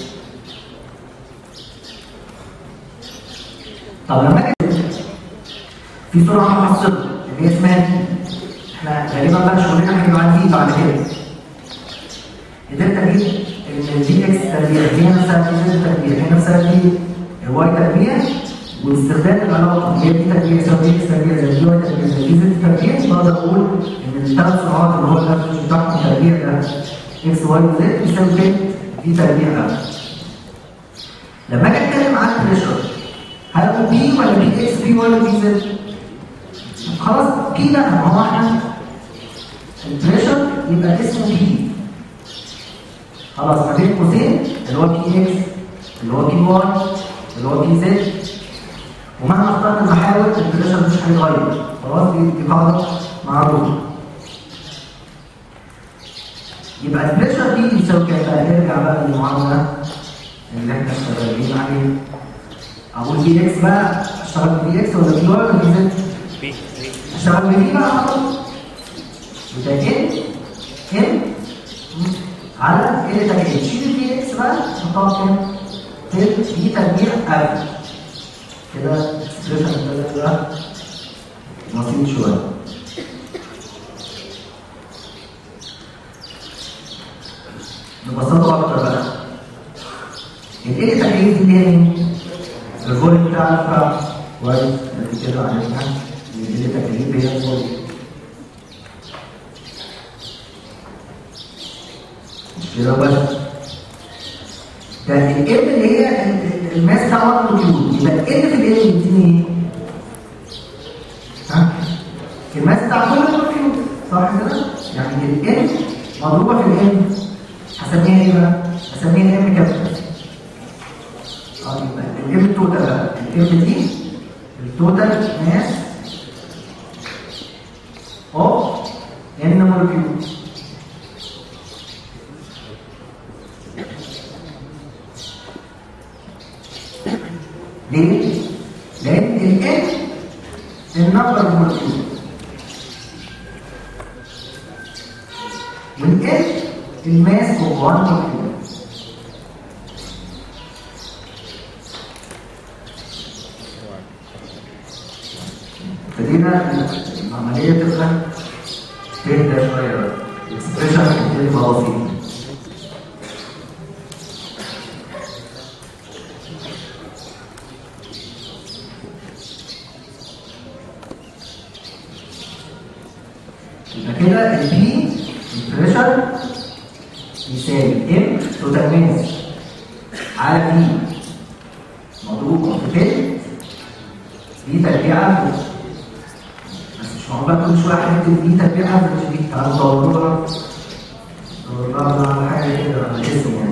طب لما اجي في سرعه محصله اللي هي اسمها دي احنا غالبا بقى شغلنا هيبقى عن دي بعد كده قدرت اجيب ان الدي اكس تربيع هي نفسها دي زد تربيع هي نفسها دي الواي تربيع واستخدام العلاقه اللي هي دي تربيع يساوي دي اكس تربيع زي دي واي تربيع زي دي زد تربيع بقدر اقول ان الثلاث سرعات اللي هو الافرج بتاعهم تربيع ده اكس واي وزد يساوي كام؟ دي تربيع افرج لما اجي اتكلم عن البريشر هل هو بي ولا بي اكس بي ولا بي زد؟ خلاص بي بقى ما هو احنا البريشر يبقى اسمه بي خلاص ما بين قوسين اللي هو بي اكس اللي هو بي واي اللي هو بي زد ومهما اخترت المحاور البريشر مش هيتغير خلاص دي دي قاعده معروفه يبقى البريشر دي بيساوي كام بقى نرجع بقى للمعادله اللي احنا شغالين عليها اقول بي اكس بقى اشتغل بي اكس ولا بي واي ولا بي زد؟ بي اشتغل بي بقى خلاص يبقى ان ان على ال تربيع تشيل البي اكس بقى تحطها كام؟ تل بي تربيع الف كده الاكسبريشن ده بقى بسيط شويه نبسطه اكتر بقى الايه تحليل دي اللي هي مين؟ الفوليوم بتاع الفرع كويس ادي كده عرفنا ان الايه تحليل هي الفوليوم كده بس ده الام اللي هي ال- الماس بتاع المولكيول يبقى ال في ال بيديني ايه؟ ها؟ الماس بتاع كل المولكيول صح كده؟ يعني الام مضروبه في الام هسميها ايه بقى؟ هسميها ام كابيتال اه يبقى الام التوتال بقى الام دي التوتال ماس اوف ان مولكيول ليه؟ لأن الإن النمبر المولكيول والإن الماس اوف وان مولكيول ابتدينا العملية تبقى تهدى شوية الاكسبريشن هتبتدي تبقى بسيطة يبقى كده البي البريشر يساوي ام توتال ماس على بي مضروب في تلت بي تربيع افرج بس مش معقول بقى كل شويه هنكتب بي تربيع افرج دي تعالوا ندورها ندورها على حاجه كده على اسم يعني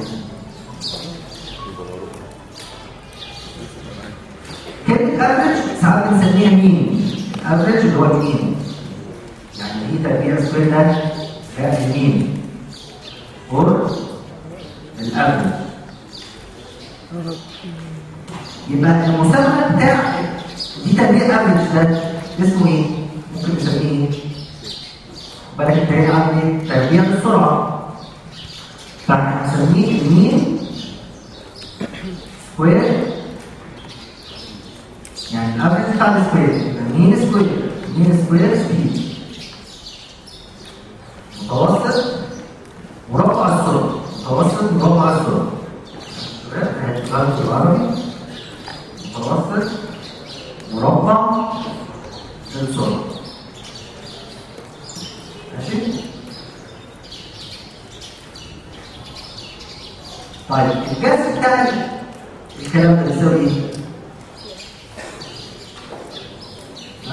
كلمة افرج ساعات بنسميها مين؟ افرج اللي هو المين يعني دي تربيع سكوير ده ده المين اور الافرج يبقى المسمى بتاع دي تربيع افرج ده اسمه ايه؟ ممكن نسميه ايه؟ بالك انت هنا عامل ايه؟ تربيع بالسرعه فاحنا هنسميه المين سكوير يعني الافرج بتاع السكوير يبقى مين سكوير مين سكوير سبيد متوسط مربع السرعه متوسط مربع السرعه شباب هتتكلم بالعربي متوسط مربع السرعه ماشي طيب الجذر بتاع الكلام ده بيساوي ايه؟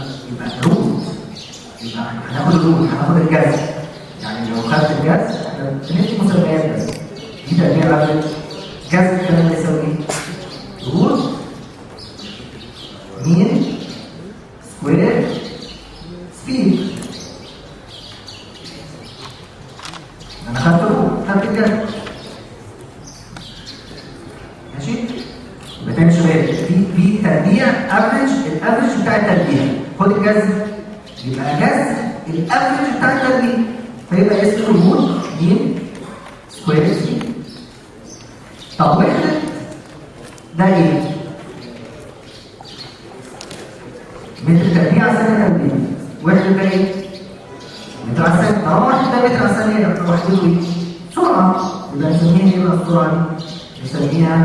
الجذر يعني لو خدت الجذر احنا بندي مسميات بس دي تربيع افريج جذر الكلام ده يساوي ايه؟ روت مين سكوير سبيد انا خدت الروت خدت الجذر ماشي يبقى تاني شويه في في تربيع افريج الافريج بتاع التربيع خد الجذر يبقى جذر الافريج بتاع التربيع فيبقى اسمه روت مين سكوير سي طب وحده ده ايه؟ متر تربيع على ثانيه تربيع وحده ده ايه؟ متر على ثانيه طالما واحد ده متر على ثانيه يبقى وحدته ايه؟ سرعه يبقى نسميها ايه بقى السرعه دي؟ نسميها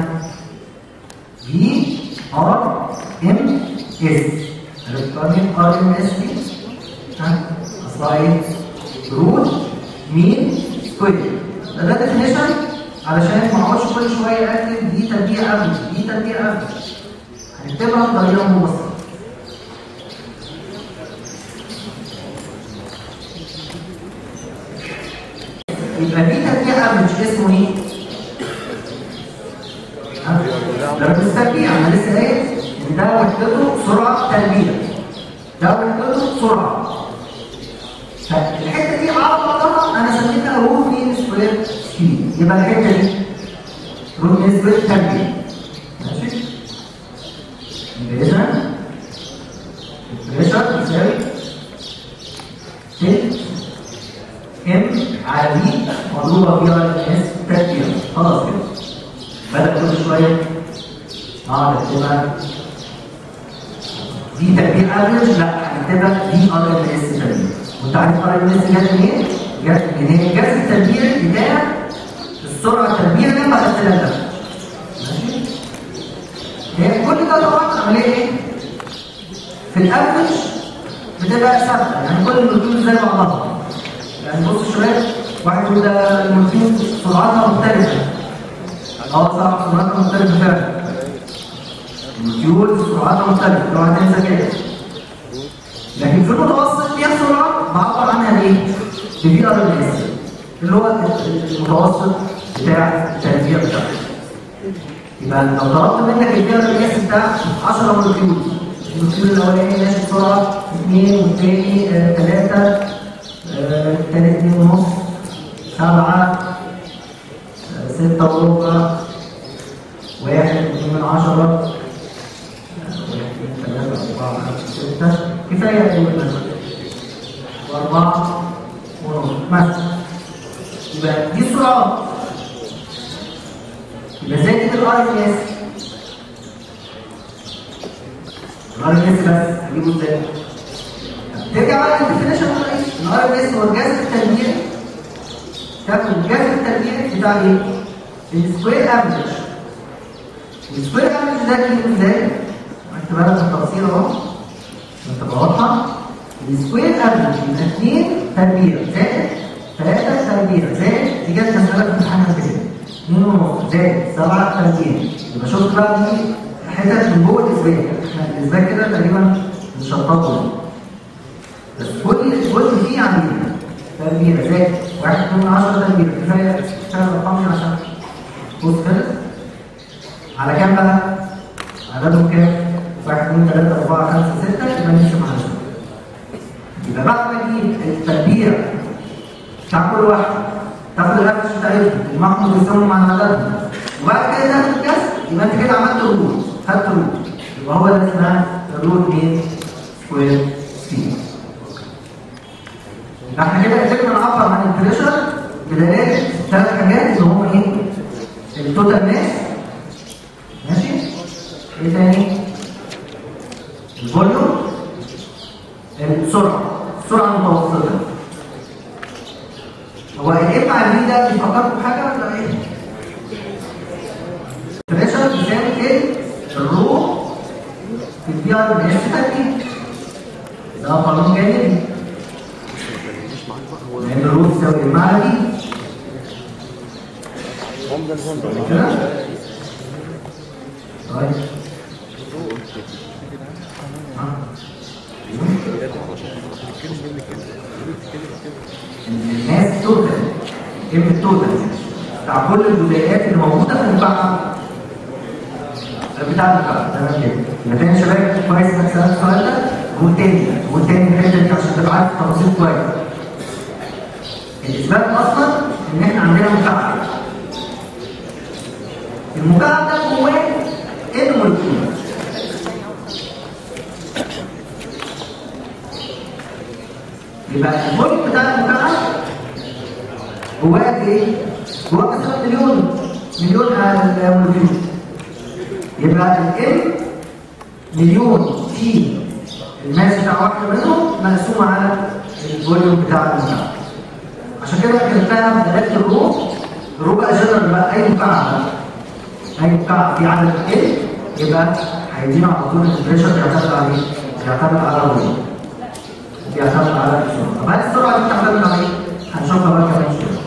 في ار ام اس الكترونيك ار ام اس دي ها اصلها ايه؟ روت مين سكوير ده ديفينيشن علشان ما اقعدش كل شويه اكتب دي تربيع افريج دي تربيع افريج هنكتبها بطريقه مبسطه يبقى دي تربيع افريج اسمه ايه؟ ضرب التربيع انا لسه قايل ان ده وحدته سرعه تربيع ده وحدته سرعه فالحته دي على بعضها انا سميتها روت مين سكوير سبيد يبقى الحته دي روت مين سكوير تربيع ماشي يبقى اذا البريشر يساوي ست ام على دي مضروبه في ار اس تربيع خلاص كده بدأ كل شوية اقعد اكتبها دي تربيع افريج لا هنكتبها دي ار ام اس تربيع وانت عارف ار ام اس جت منين؟ جت من هي جت التربيع بتاع السرعه التربيع اللي بعد الثلاثه ماشي؟ هي كل ده طبعا عمليه ايه؟ في الافريج بتبقى ثابته يعني كل المولكيول زي بعضها يعني بص شويه واحد يقول ده المولكيول سرعتها مختلفه اه صح سرعتها مختلفة فعلا المولكيول سرعتها مختلفة لو هتنسى كده لكن في المتوسط فيها سرعة بعبر عنها بايه؟ بفي ار ام اس اللي هو المتوسط بتاع التربيع بتاعته يبقى لو طلبت منك الفي ار ام اس بتاع 10 مولكيول المولكيول الاولاني ماشي بسرعة 2 والثاني 3 الثاني 2 ونص 7 ستة وربع واحد اثنين من عشرة واحد اثنين ثلاثة أربعة خمسة ستة كفاية أقول مثلا وأربعة ونص مثلا يبقى دي السرعات يبقى زي كده الار ام اس الار ام اس بس هجيبه ازاي؟ ترجع بقى للديفينيشن الرئيسي الار ام اس هو الجذر التربيعي تاخد الجذر التربيعي بتاع ايه؟ السكوير افريج السكوير افريج ده كده ازاي؟ اكتب لك التفصيل اهو عشان تبقى واضحه السكوير افريج يبقى 2 تربيع زائد 3 تربيع زائد دي جت مساله في امتحان قبل كده 2 ونص زائد 7 تربيع يبقى شوف بقى دي حتت من جوه الاسباك احنا الاسباك كده تقريبا مشطبه بس كل جزء فيه عندنا تربيع زائد واحد من عشرة تربيع كفاية كفاية الأرقام دي عشان بص كده على كام بقى؟ عددهم كام؟ واحد اثنين ثلاثة أربعة خمسة ستة يبقى نقسم على عشرة يبقى بعد ما تجيب التربيع بتاع كل واحد تاخد الأفرش بتاعتهم المحمود يسموا مع عددهم وبعد كده تاخد الكسر يبقى أنت كده عملت روت خدت روت يبقى هو ده اسمها الروت مين؟ سكوير سي احنا كده قدرنا نعبر عن البريشر بدلاله ثلاث حاجات اللي هم ايه؟ التوتال ماس ماشي؟ ايه تاني؟ الفوليوم السرعه السرعه المتوسطه هو الايه مع الفي ده بيفكركم بحاجه ولا ايه؟ البريشر بيساوي ايه؟ الرو في البي ار بي اس تركيب ده قانون جانبي لان الروت تساوي المعنى دي كده طيب ها. الناس توتال ام التوتال بتاع كل الجزيئات اللي موجوده في المكعب بتاع المكعب تمام كده يبقى تاني يا شباب كويس انك سالت السؤال ده والتاني والتاني الحته دي عشان تبقى عارف التفاصيل كويس الاثبات اصلا ان احنا عندنا مكعب المكعب ده جواه ان مولكيول يبقى الفوليوم بتاع المكعب جواه ايه؟ جواه مثلا مليون مليون مولكيول يبقى الام مليون في الماس بتاع واحده منهم مقسومه على الفوليوم بتاع المكعب عشان كده كتبتها بدلاله الرو الرو بقى جنرال بقى اي مكعب اي مكعب فيه عدد ال يبقى هيدينا على طول البريشر بيعتمد على ايه؟ بيعتمد على الرو بيعتمد على السرعه طب هل السرعه دي بتعتمد على ايه؟ هنشوفها بقى كمان شويه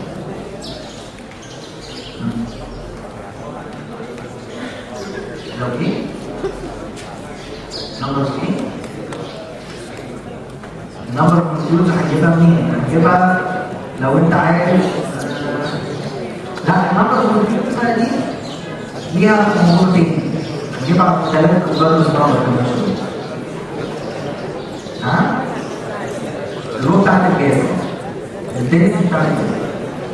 لو ايه؟ نمبر ايه؟ النمبر كونفيوز هنجيبها منين؟ هنجيبها لو انت عارف لا النمبر كونفيوز بقى دي ليها موضوع تاني هنجيبها ثلاثة كونفيوز نمبر كمان شوية ها؟ اللي هو بتاعت الجاز الدنس بتاعت الجاز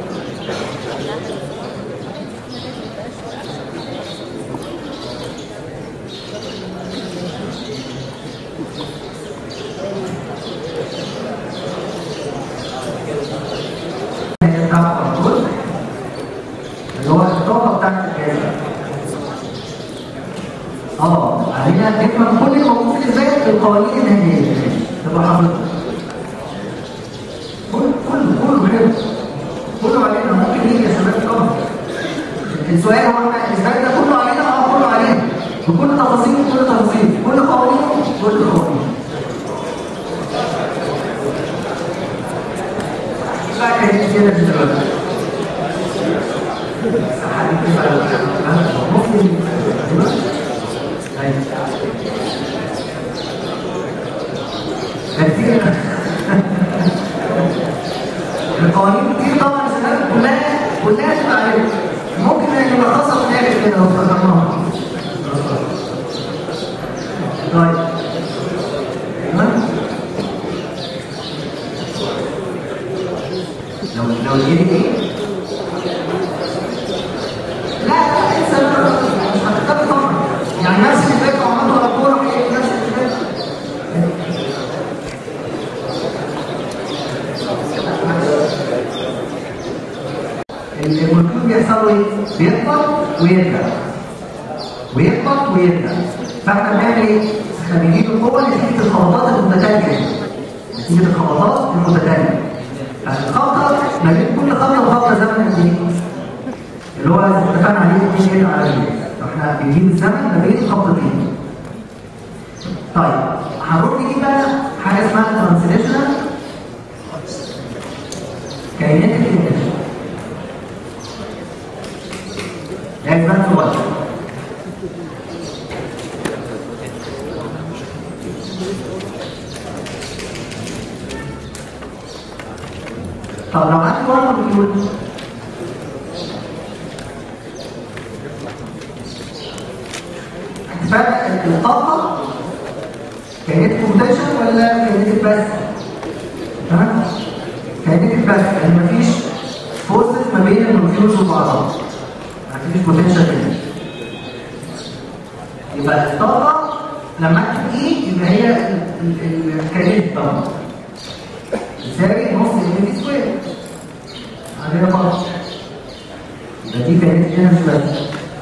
اللي هو الطاقة بتاعت الجهاز اه علينا نفهم كل الموجود في الزايد في القوانين النهائية تبقى حافظها كله كله كله حلو كله علينا ممكن يجي يا شباب طبعا السؤال هو احنا الزايد ده كله علينا اه كله علينا بكل تفاصيل كل تفاصيل كل قوانين كل قوانين بقى كانت كده دلوقتي القوانين دي طبعا سنوات كلها كلها تبقى عليها ممكن تبقى خاصه في الاخر كده لو افتكرناها طيب تمام لو لو جيت ايه لا لا انسى بقى مش هتختار طبعا يعني نفس اللي فات عملته على الكوره هي نفس اللي فات المولكيول بيحصل له ايه؟ بيكبر ويرجع ويكبر ويرجع فاحنا بنعمل ايه؟ احنا بنجيب القوه نتيجه الخبطات المتتاليه نتيجه الخبطات المتتاليه الخبطه ما بين كل خبطه وخبطه زمن قد ايه؟ اللي هو اتفقنا عليه 2 ال على ال فاحنا بنجيب الزمن ما بين خبطتين طيب هنروح نجيب بقى حاجه اسمها ترانسليشنال كائنات الانرجي ده اثبات صغير طب لو عندي ورقه بتقول فرق الطاقة كانت بوتنشال ولا كانت بس؟ تمام؟ كانت بس يعني مفيش فورسز ما بين المولكيولز وبعضها مفيش بوتنشال كده يبقى الطاقة لما اكتب ايه يبقى هي الكاريت طبعا تساوي نص ام في سكوير عندنا فقط يبقى دي كانت انرجي بس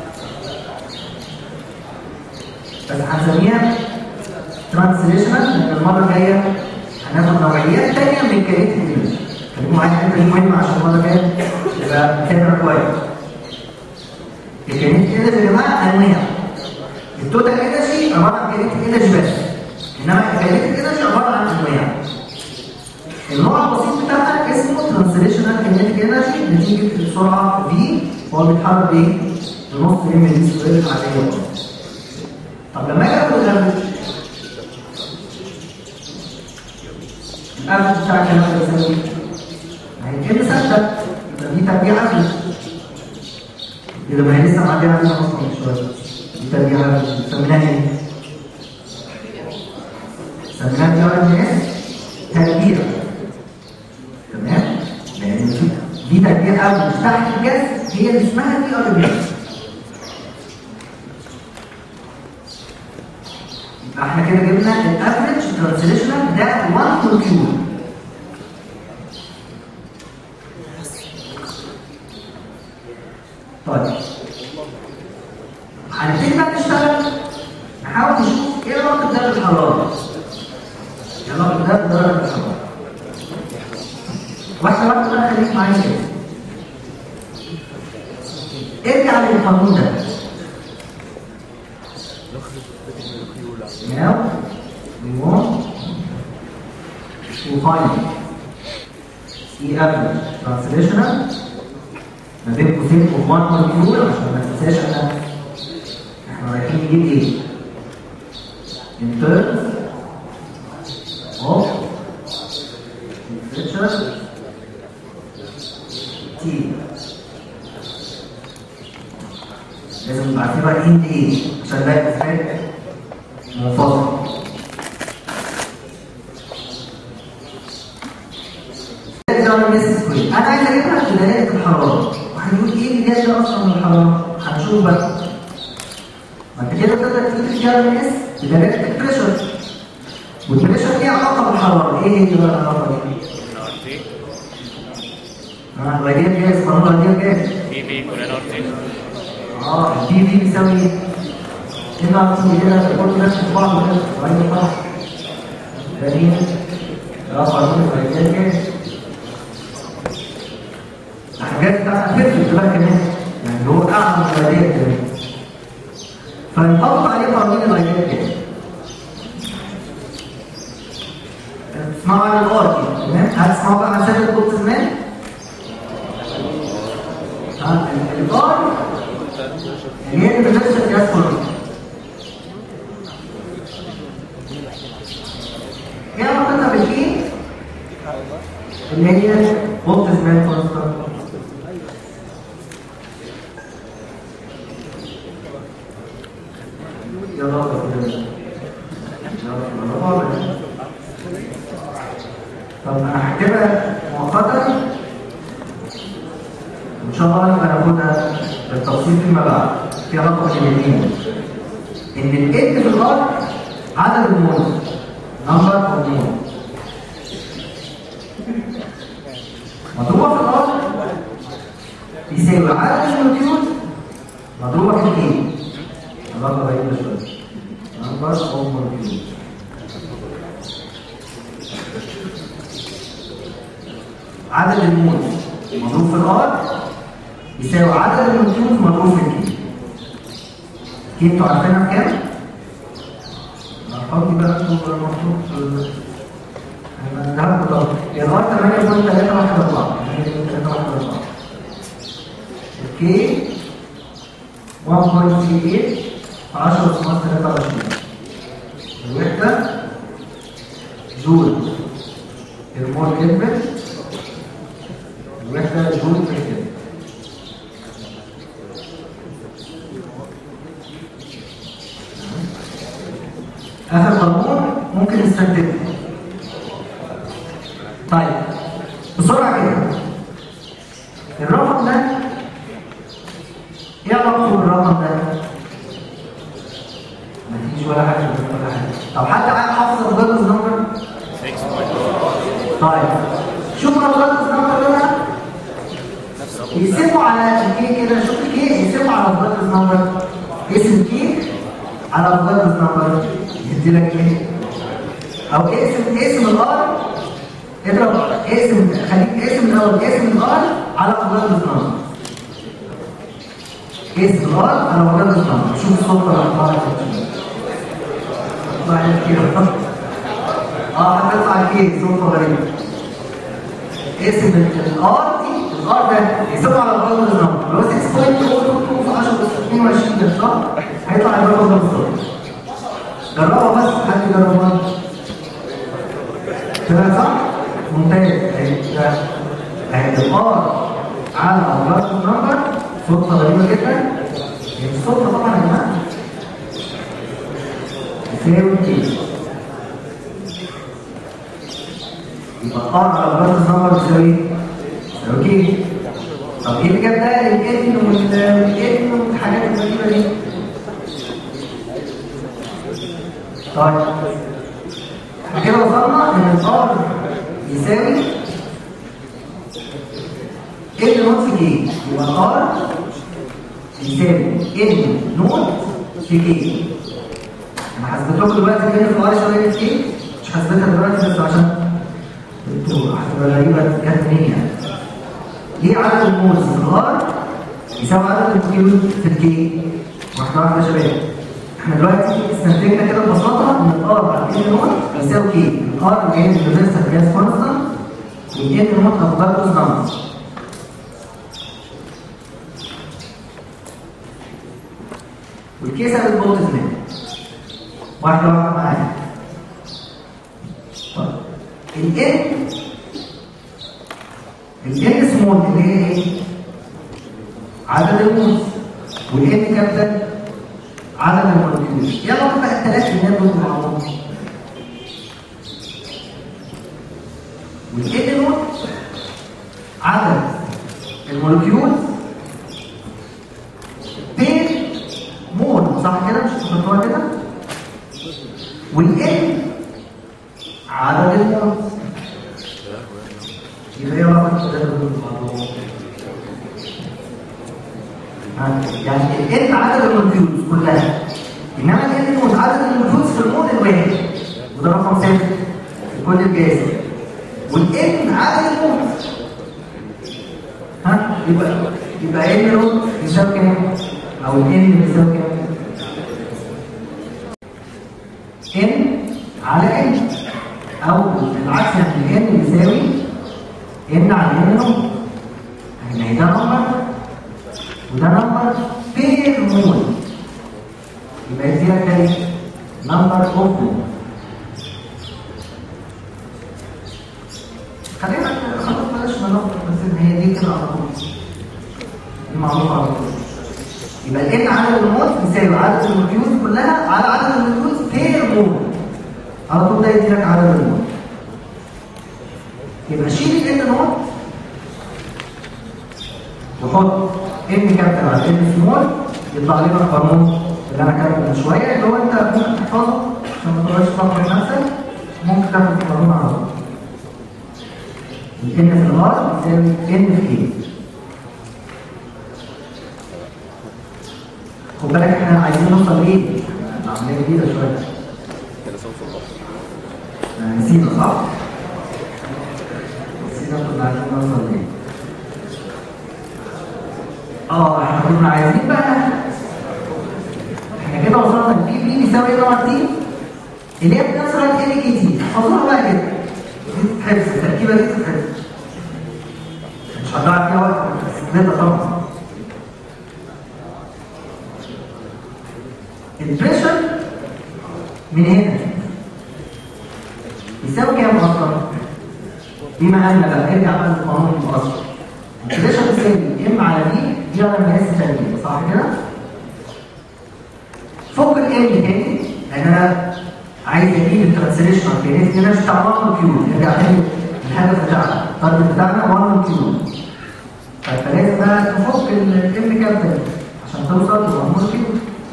بس هنسميها ترانسليشنال لان المره الجايه هناخد نوعيات ثانيه من كائنات الانرجي خليكم معايا الحته دي مهمه عشان المره الجايه يبقى متابع كويس الكائنات الانرجي يا جماعه انواع التوتال انرجي عباره عن كائنات الانرجي بس انما كائنات الانرجي عباره عن انواع النوع البسيط بتاعها اسمه ترانسليشنال كائنات انرجي نتيجه السرعه في هو بيتحرك بايه؟ بنص ام دي سكوير عاديه طب لما اجي اخد الافرج الافرج بتاع الكلام ده بيساوي ما هي كلمه ثابته يبقى دي تربيع افرج كده ما هي لسه معديه علينا اصلا من شويه دي تربيع افرج سميناها ايه؟ سميناها دي ار ان اس تربيع تمام؟ لان دي دي تربيع افرج تحت الجذر هي اللي اسمها دي ار ان اس يبقى احنا كده جبنا الافريج ترانسليشنال بتاع 1 مولكيول طيب هنبتدي بقى نشتغل نحاول نشوف ايه علاقه ده بالحراره ايه علاقه ده بدرجه الحراره واحده واحده بقى خليك معايا كده ارجع للقانون ده Now we want to find E average translational ما بين قوسين of one molecule عشان ما تنساش انا احنا رايحين نجيب ايه؟ In terms of temperature T لازم نبقى عارفين بقى هند ايه عشان ده يبقى منفصل انا عايز اجيبها في دلائل الحراره وهنقول ايه اللي جاي ده اصلا من الحراره هنشوف بقى ما انت كده تقدر تجيب الجار من اس بدلائل البريشر والبريشر ليه علاقه بالحراره ايه هي بقى العلاقه دي؟ اه الراديال جاز قانون الراديال جاز بي بي كلنا قلت اه البي في بيساوي ايه؟ هنا عطوني كده كل نفس بعض كده وبعدين طبعا دليل رفع نور الرجال كده الحاجات بتاعت فكرة بقى كمان يعني هو اعلى من الرجال كمان فينطبق عليه قانون الرجال كده اسمعوا عن الار دي تمام هتسمعوا بقى عن شكل القدس زمان ها الار اللي هي المدرسة جاز كلها ايه علاقتها بالايه؟ اللي هي وقت زمان كونستانت يا رب كده يا رب يا رب طب انا هكتبها مؤقتا ان شاء الله نبقى ناخدها بالتفصيل فيما بعد في علاقه بين الاثنين ان الاد في الارض عدد المولز نمبر اوف مول مضروبه في الارض يساوي عدد المولكيول مضروبه في الايه؟ علاقه بعيده شويه نمبر اوف مولكيول عدد المولز مضروب في الارض يساوي عدد المولكيولز مضروب في الكي كي انتوا عارفينها بكام؟ الارقام دي بقى انتوا المفروض هنذهب بالضبط الار 8.314 الكي 1.38 في 10 اسمها 23 الوحدة جول المول كلمة الوحدة جول كلمة آخر قانون ممكن نستخدمه طيب بسرعة كده الرقم ده ايه علاقته بالرقم ده؟ مفيش ولا حاجة ولا حاجة طب حد عارف حافظ الجلوس نمبر؟ 6.1 طيب شوف الجلوس نمبر ده يسيبوا على الكي كده شوف الكي يسيبوا على الجلوس نمبر اسم كي على الجلوس نمبر يدي لك ايه؟ او اسم اسم الار اضرب اسم خليك اسم الاول اسم الار على الجلوس نمبر اسم الار على الجلوس نمبر شوف الصوت ولا الحركه طلع كده اه هتطلع الكي صوت غريب اسم الار دي الار ده يسمى على الجلوس نمبر اللي هو 6.022 في 10 بس 22 ده صح؟ هيطلع الرقم ده بالظبط جربها بس حد يجربها تمام صح؟ ممتاز هيبقى هيبقى الار على بلس نمبر صدفه غريبه جدا هي مش صدفه طبعا يا جماعه يساوي كي يبقى ار على بلس نمبر يساوي يساوي كي طب ايه اللي جاب ده الان والان والحاجات الغريبه دي طيب احنا كده وصلنا ان الار يساوي ان نوت في كي يبقى ار يساوي ان نوت في كي انا حسبت لكم دلوقتي ان في ار يساوي في كي مش حسبتها دلوقتي بس عشان انتوا هتبقى غريبه جت منين يعني ليه عدد المولز في الار يساوي عدد المولز في الكي واحده واحده يا شباب احنا دلوقتي استنتجنا كده ببساطه ان الار على ان نوت بيساوي كي الار اللي هي الريزستنس جاز كونستانت والان نوت اخبار نمبر والكي سبب الفولت هنا واحده واحده معايا طيب الان الان سمول اللي هي ايه؟ عدد المولز والان كابيتال عدد المولكيولز يلا بقى الثلاث اللي دول مع بعض والان نوت عدد المولكيول بين مول صح كده مش تحطوها كده والان عدد المولز يبقى ايه رقم الثلاثه دول مع بعض يعني الان عدد المولكيولز كلها انما الان نوت عدد المولكيولز في المول الواحد وده رقم ثابت في كل الجهاز والان عدد المول ها يبقى يبقى ان نوت يساوي كام او الان بيساوي كام ان على ان او العكس يعني الان بيساوي ان على ان نوت يعني ده نمبر وده نمبر بين مول يبقى يديلك تاني نمبر اوف مول خلينا خلاص بلاش ننظر بس هي دي كده على طول دي معروفه على طول يبقى الان عدد المول بيساوي عدد المولكيولز كلها على عدد المولكيولز بير مول على طول ده يديلك عدد المول يبقى شيل الان نوت وحط ان كابيتال على ان سمول يطلع لنا القانون اللي انا كاتبه من شويه اللي هو انت ممكن تحفظه عشان ما تبقاش تفكر نفسك ممكن تاخد القانون على طول الان في الار يساوي ان في ايه خد بالك احنا عايزين نوصل لايه؟ عمليه جديده شويه آه، نسينا صح؟ نسينا كنا عايزين نوصل لايه؟ اه احنا كنا عايزين بقى احنا كده وصلنا البي بي بيساوي ايه نوع تي اللي هي بنفس الوقت ال كي تي احفظوها بقى كده دي تتحفظ التركيبه دي تتحفظ مش هنضيع فيها وقت بس كده طبعا البريشر من هنا يساوي كام اصلا؟ بما ان بقى ارجع بقى للقانون الاصلي البريشر يساوي ام على بي دي على مقاس تاني صح كده؟ فوق الام تاني لان انا عايز اجيب الترانسليشن كينيت هنا مش بتاع 1 كيلو نرجع تاني الهدف بتاعنا التارجت بتاعنا 1 كيلو طيب فلازم بقى نفك الام كابتن عشان توصل ل 1 كيلو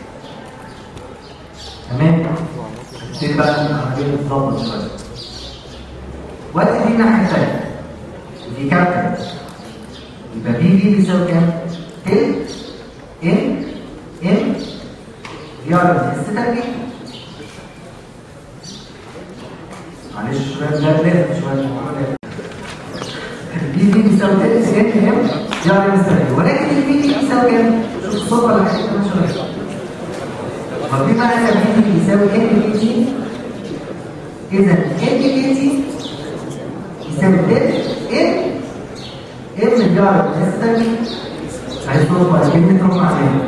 تمام نبتدي بقى العمليه تتظبط شويه وقت دي الناحيه الثانيه دي كابتن يبقى بي بي بيساوي كام؟ تل ان ان دي على الاس تربيع معلش شويه لا لازم شويه الموضوع ده بي بي بيساوي تل ان ام دي على الاس تربيع ولكن البي بي بيساوي كام؟ شوف الصوت ولا حاجه كمان شويه طب بما ان بي بي بيساوي ان بي تي اذا ان بي تي يساوي تل ان ام الجار الثاني عايز تروح ولا كلمة تروح مع مين؟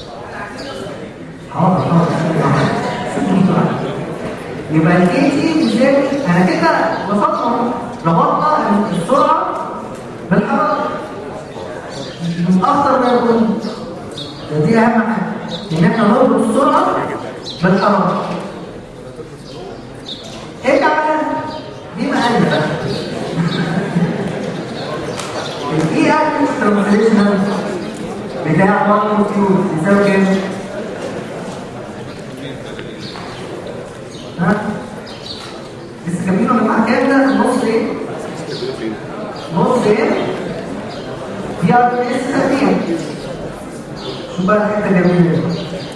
حاضر حاضر يبقى الاي تي يساوي انا كده وصلنا ربطنا السرعه بالحركه اكتر ما يكون دي اهم حاجه ان احنا نربط السرعه بالحركه ايه بقى دي مقالة بقى الاي ام ترانزليشنال بتاع 1 كيو يساوي كام؟ ها؟ لسه كاملين ولا معاك كام ده؟ نص ايه؟ نص ايه؟ دي ار اس تقريبا شوف بقى الحته جميله دي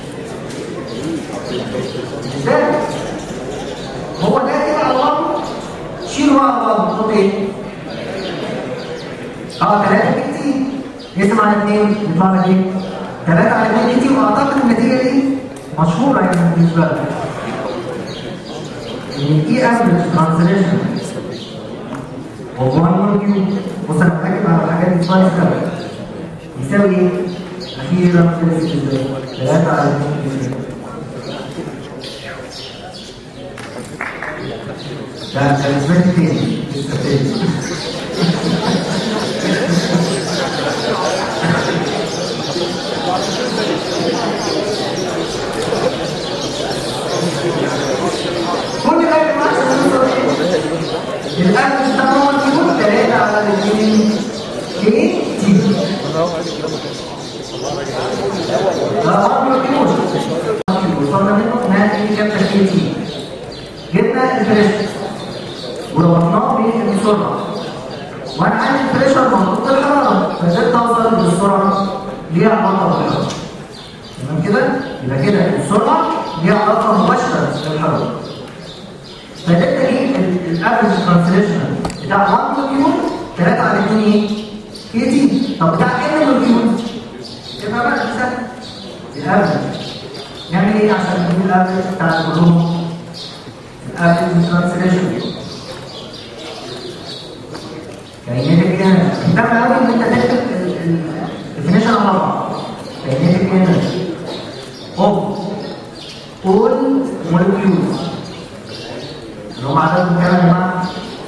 ازاي؟ هو ده كده على بعضه شيلوا بقى على بعضه حط ايه؟ اه 3 بي تي يقسم على 2 يطلع لك ايه؟ 3 على 2 بي تي واعتقد النتيجه دي مشهوره يعني بالنسبه لك الاي افريج ترانزليشن والله مور كيو بص انا بحكي على الحاجات دي كويس قوي يساوي ايه؟ اخيرا خلص ازاي؟ 3 على 2 بي تي ده كان سمعت تاني لسه تاني كل ده يا جماعه عشان نوصل ايه؟ الأكل بتاع هو الكيلو 3 على 2 كي تي ده أربع كيلو وصلنا منه ما هي كام كي تي جبنا البريشر وربطناه بالسرعه وانا عندي البريشر مربوط بالحراره فقدرت اوصل بالسرعه ليها علاقه بالحراره تمام كده يبقى كده السرعه ليها علاقه مباشره بالحراره فقدرت اجيب الافرج ترانسليشن بتاع 1 مليون 3 على 2 ايه؟ كي تي طب بتاع كام مليون؟ يبقى بقى سهل الافرج نعمل ايه عشان نجيب الافرج بتاع كلهم؟ الافرج ترانسليشن كاينتك هنا مهتم قوي ان انت تكتب الديفينيشن على بعض كاينتك هنا اوف اول مولكيولز اللي هم عددهم كام يا جماعه؟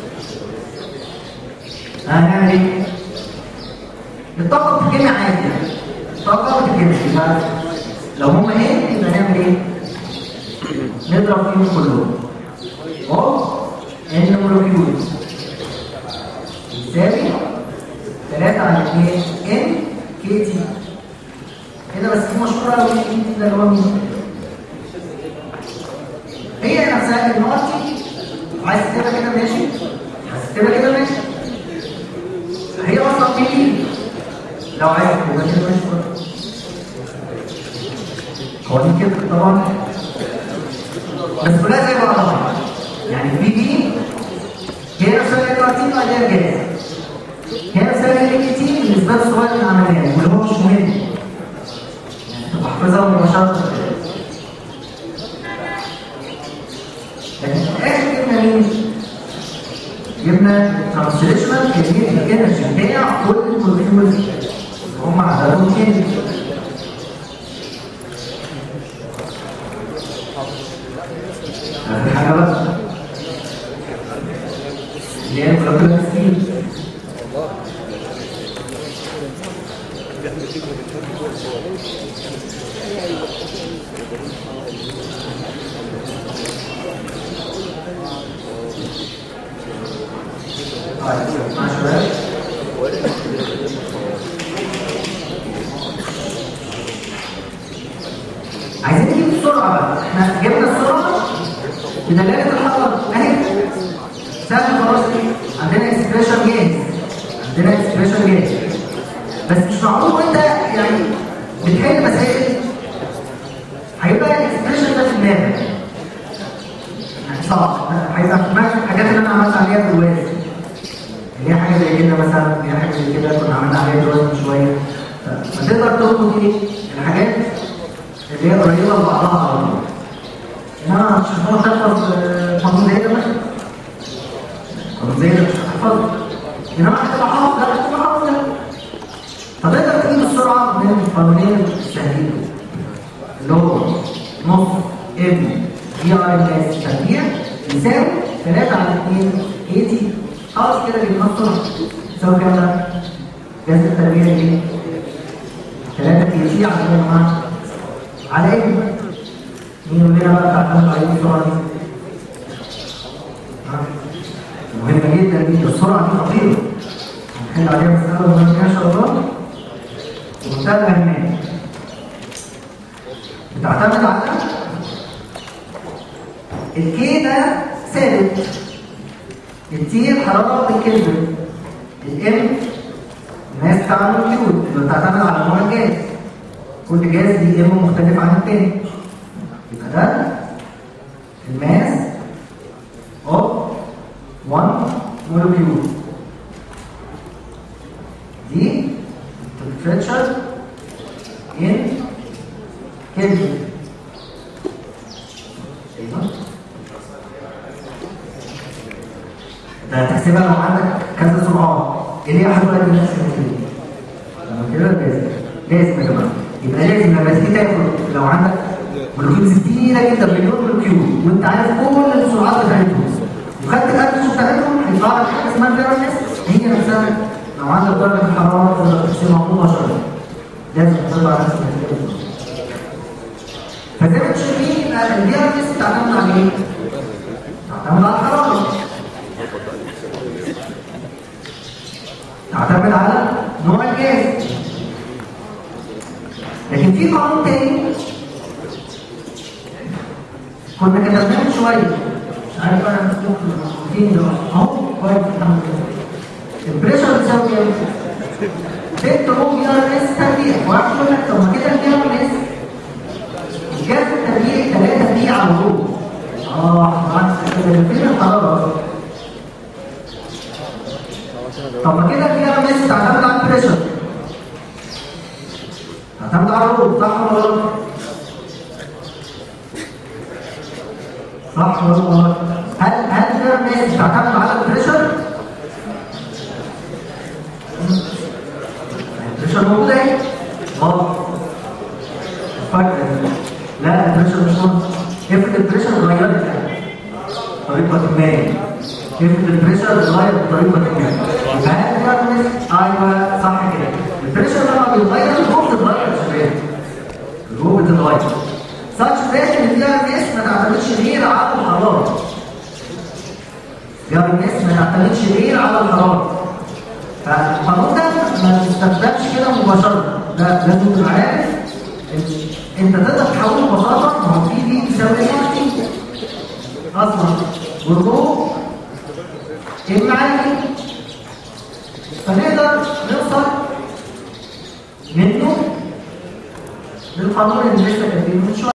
هنعمل ايه؟ الطاقه بتتجمع عادي يعني الطاقه بتتجمع يبقى لو هم ايه يبقى نعمل ايه؟ نضرب فيهم كلهم اوف ان مولكيولز يساوي 3 على 2 ان كي تي هنا بس دي مشهوره قوي ده اللي هو مين؟ هي نفسها النقط دي عايز تكتبها كده ماشي عايز تكتبها كده ماشي هي اصلا مين؟ لو عايز تكتبها كده ماشي برضه قوانين كده طبعا بس كلها زي بعضها يعني في دي هي نفسها الكارتين وهي الجاهزه هي نفسها ال كي بالنسبه للصغير العمليه واللي هو مش مهم يعني تحفظها مباشره لكن في الاخر جبنا مين؟ جبنا الترانسليشنال كميه الانرجي بتاع كل المولكيولز اللي هم عددهم كام آخر حاجه بقى اللي هي الكابيلار سكيل طيب مع شباب عايزين نجيب السرعه بقى احنا جبنا السرعه بدلاله الحراره اهي سهل خلاص ايه عندنا اكسبريشن جاهز عندنا اكسبريشن جاهز بس مش معقول وانت يعني بتحل مسائل هيبقى الاكسبريشن ده في دماغك يعني صعب هيبقى في دماغك الحاجات اللي انا عملت عليها بالوازن اللي هي حاجه زي كده مثلا اللي هي حاجه زي كده كنا عملنا عليها بالوزن شويه فتقدر تربط ايه الحاجات اللي هي قريبه لبعضها على طول انما مش هتقدر تحفظ قانون زي ده مثلا قانون زي ده مش هتحفظه انما هتبقى حافظ لا هتبقى حافظ لا فتقدر تجيب السرعه من القانونين السهلين اللي هو نص ام دي ار ال اس تربيع يساوي 3 على 2 اي تي خلاص كده جبنا السرعه يساوي كام ده؟ جذر التربيع ايه؟ 3 اي تي على ايه يا جماعه؟ على ايه؟ مين يقول لنا بقى تعتمد على ايه السرعه دي؟ ها؟ مهمه جدا دي السرعه دي خطيره هنحل عليها مساله مهمه ان شاء الله ومنتهى الاهميه بتعتمد على الكي ده ثابت التي الحراره بالكلمه الام الناس بتاع الكيوت اللي بتعتمد على نوع الجاز كل جاز ليه ام مختلف عن التاني يبقى ده الماس اوف 1 مولكيول دي temperature in Kelvin ايوه ده هتحسبها لو عندك كذا سرعات اللي هي حدود قد نفس الكلمه تمام كده لازم لازم يا جماعه يبقى لازم لما تيجي تاخد لو عندك مولكيولز كتيره جدا مليون مولكيول وانت عارف كل السرعات بتاعتهم وخدت الادرس بتاعتهم هيطلع لك حاجه اسمها فيرنس هي نفسها لو عندك درجه الحراره تقدر تحسبها مباشره لازم تطلع نفس النتيجه فزي ما انتم شايفين يبقى الفيرنس بتعتمد على ايه؟ تعتمد على الحراره تعتمد على نوع الجاز لكن في قانون تاني كنا كتبناه من شويه مش عارف انا مكتوب فين دلوقتي اهو كويس الحمد لله البريشر بيساوي كام؟ بنت رو بي ار اس تربيع وعارف يقول لك طب ما كده البي ار اس الجاز التربيعي 3 بي على رو اه طبعا فين الحراره طب ما كده البي ار اس تعتمد على البريشر تعتمد على الرو صح ولا غلط؟ صح ولا غلط؟ هل هل البي ار اس تعتمد على البريشر؟ البريشر موجود اهي غلط فاكر لا البريشر مش موجود افرض البريشر اتغيرت يعني طريقة ما افرض البريشر اتغير بطريقة ما يبقى هل البريشر ايوه صح كده البريشر لما بيتغير الجو بتتغير يا شباب الجو بتتغير such that ان البي ار اس ما تعتمدش غير على الحرارة البي ار اس ما تعتمدش غير على الحرارة فالقانون ده ما تستخدمش كده مباشرة لا لازم تبقى عارف إن- انت تقدر تحوله ببساطة ما هو في دي بيساوي ايه على دي اصلا والرو ام على دي فنقدر نوصل منه للقانون اللي لسه كاتبينه من شوية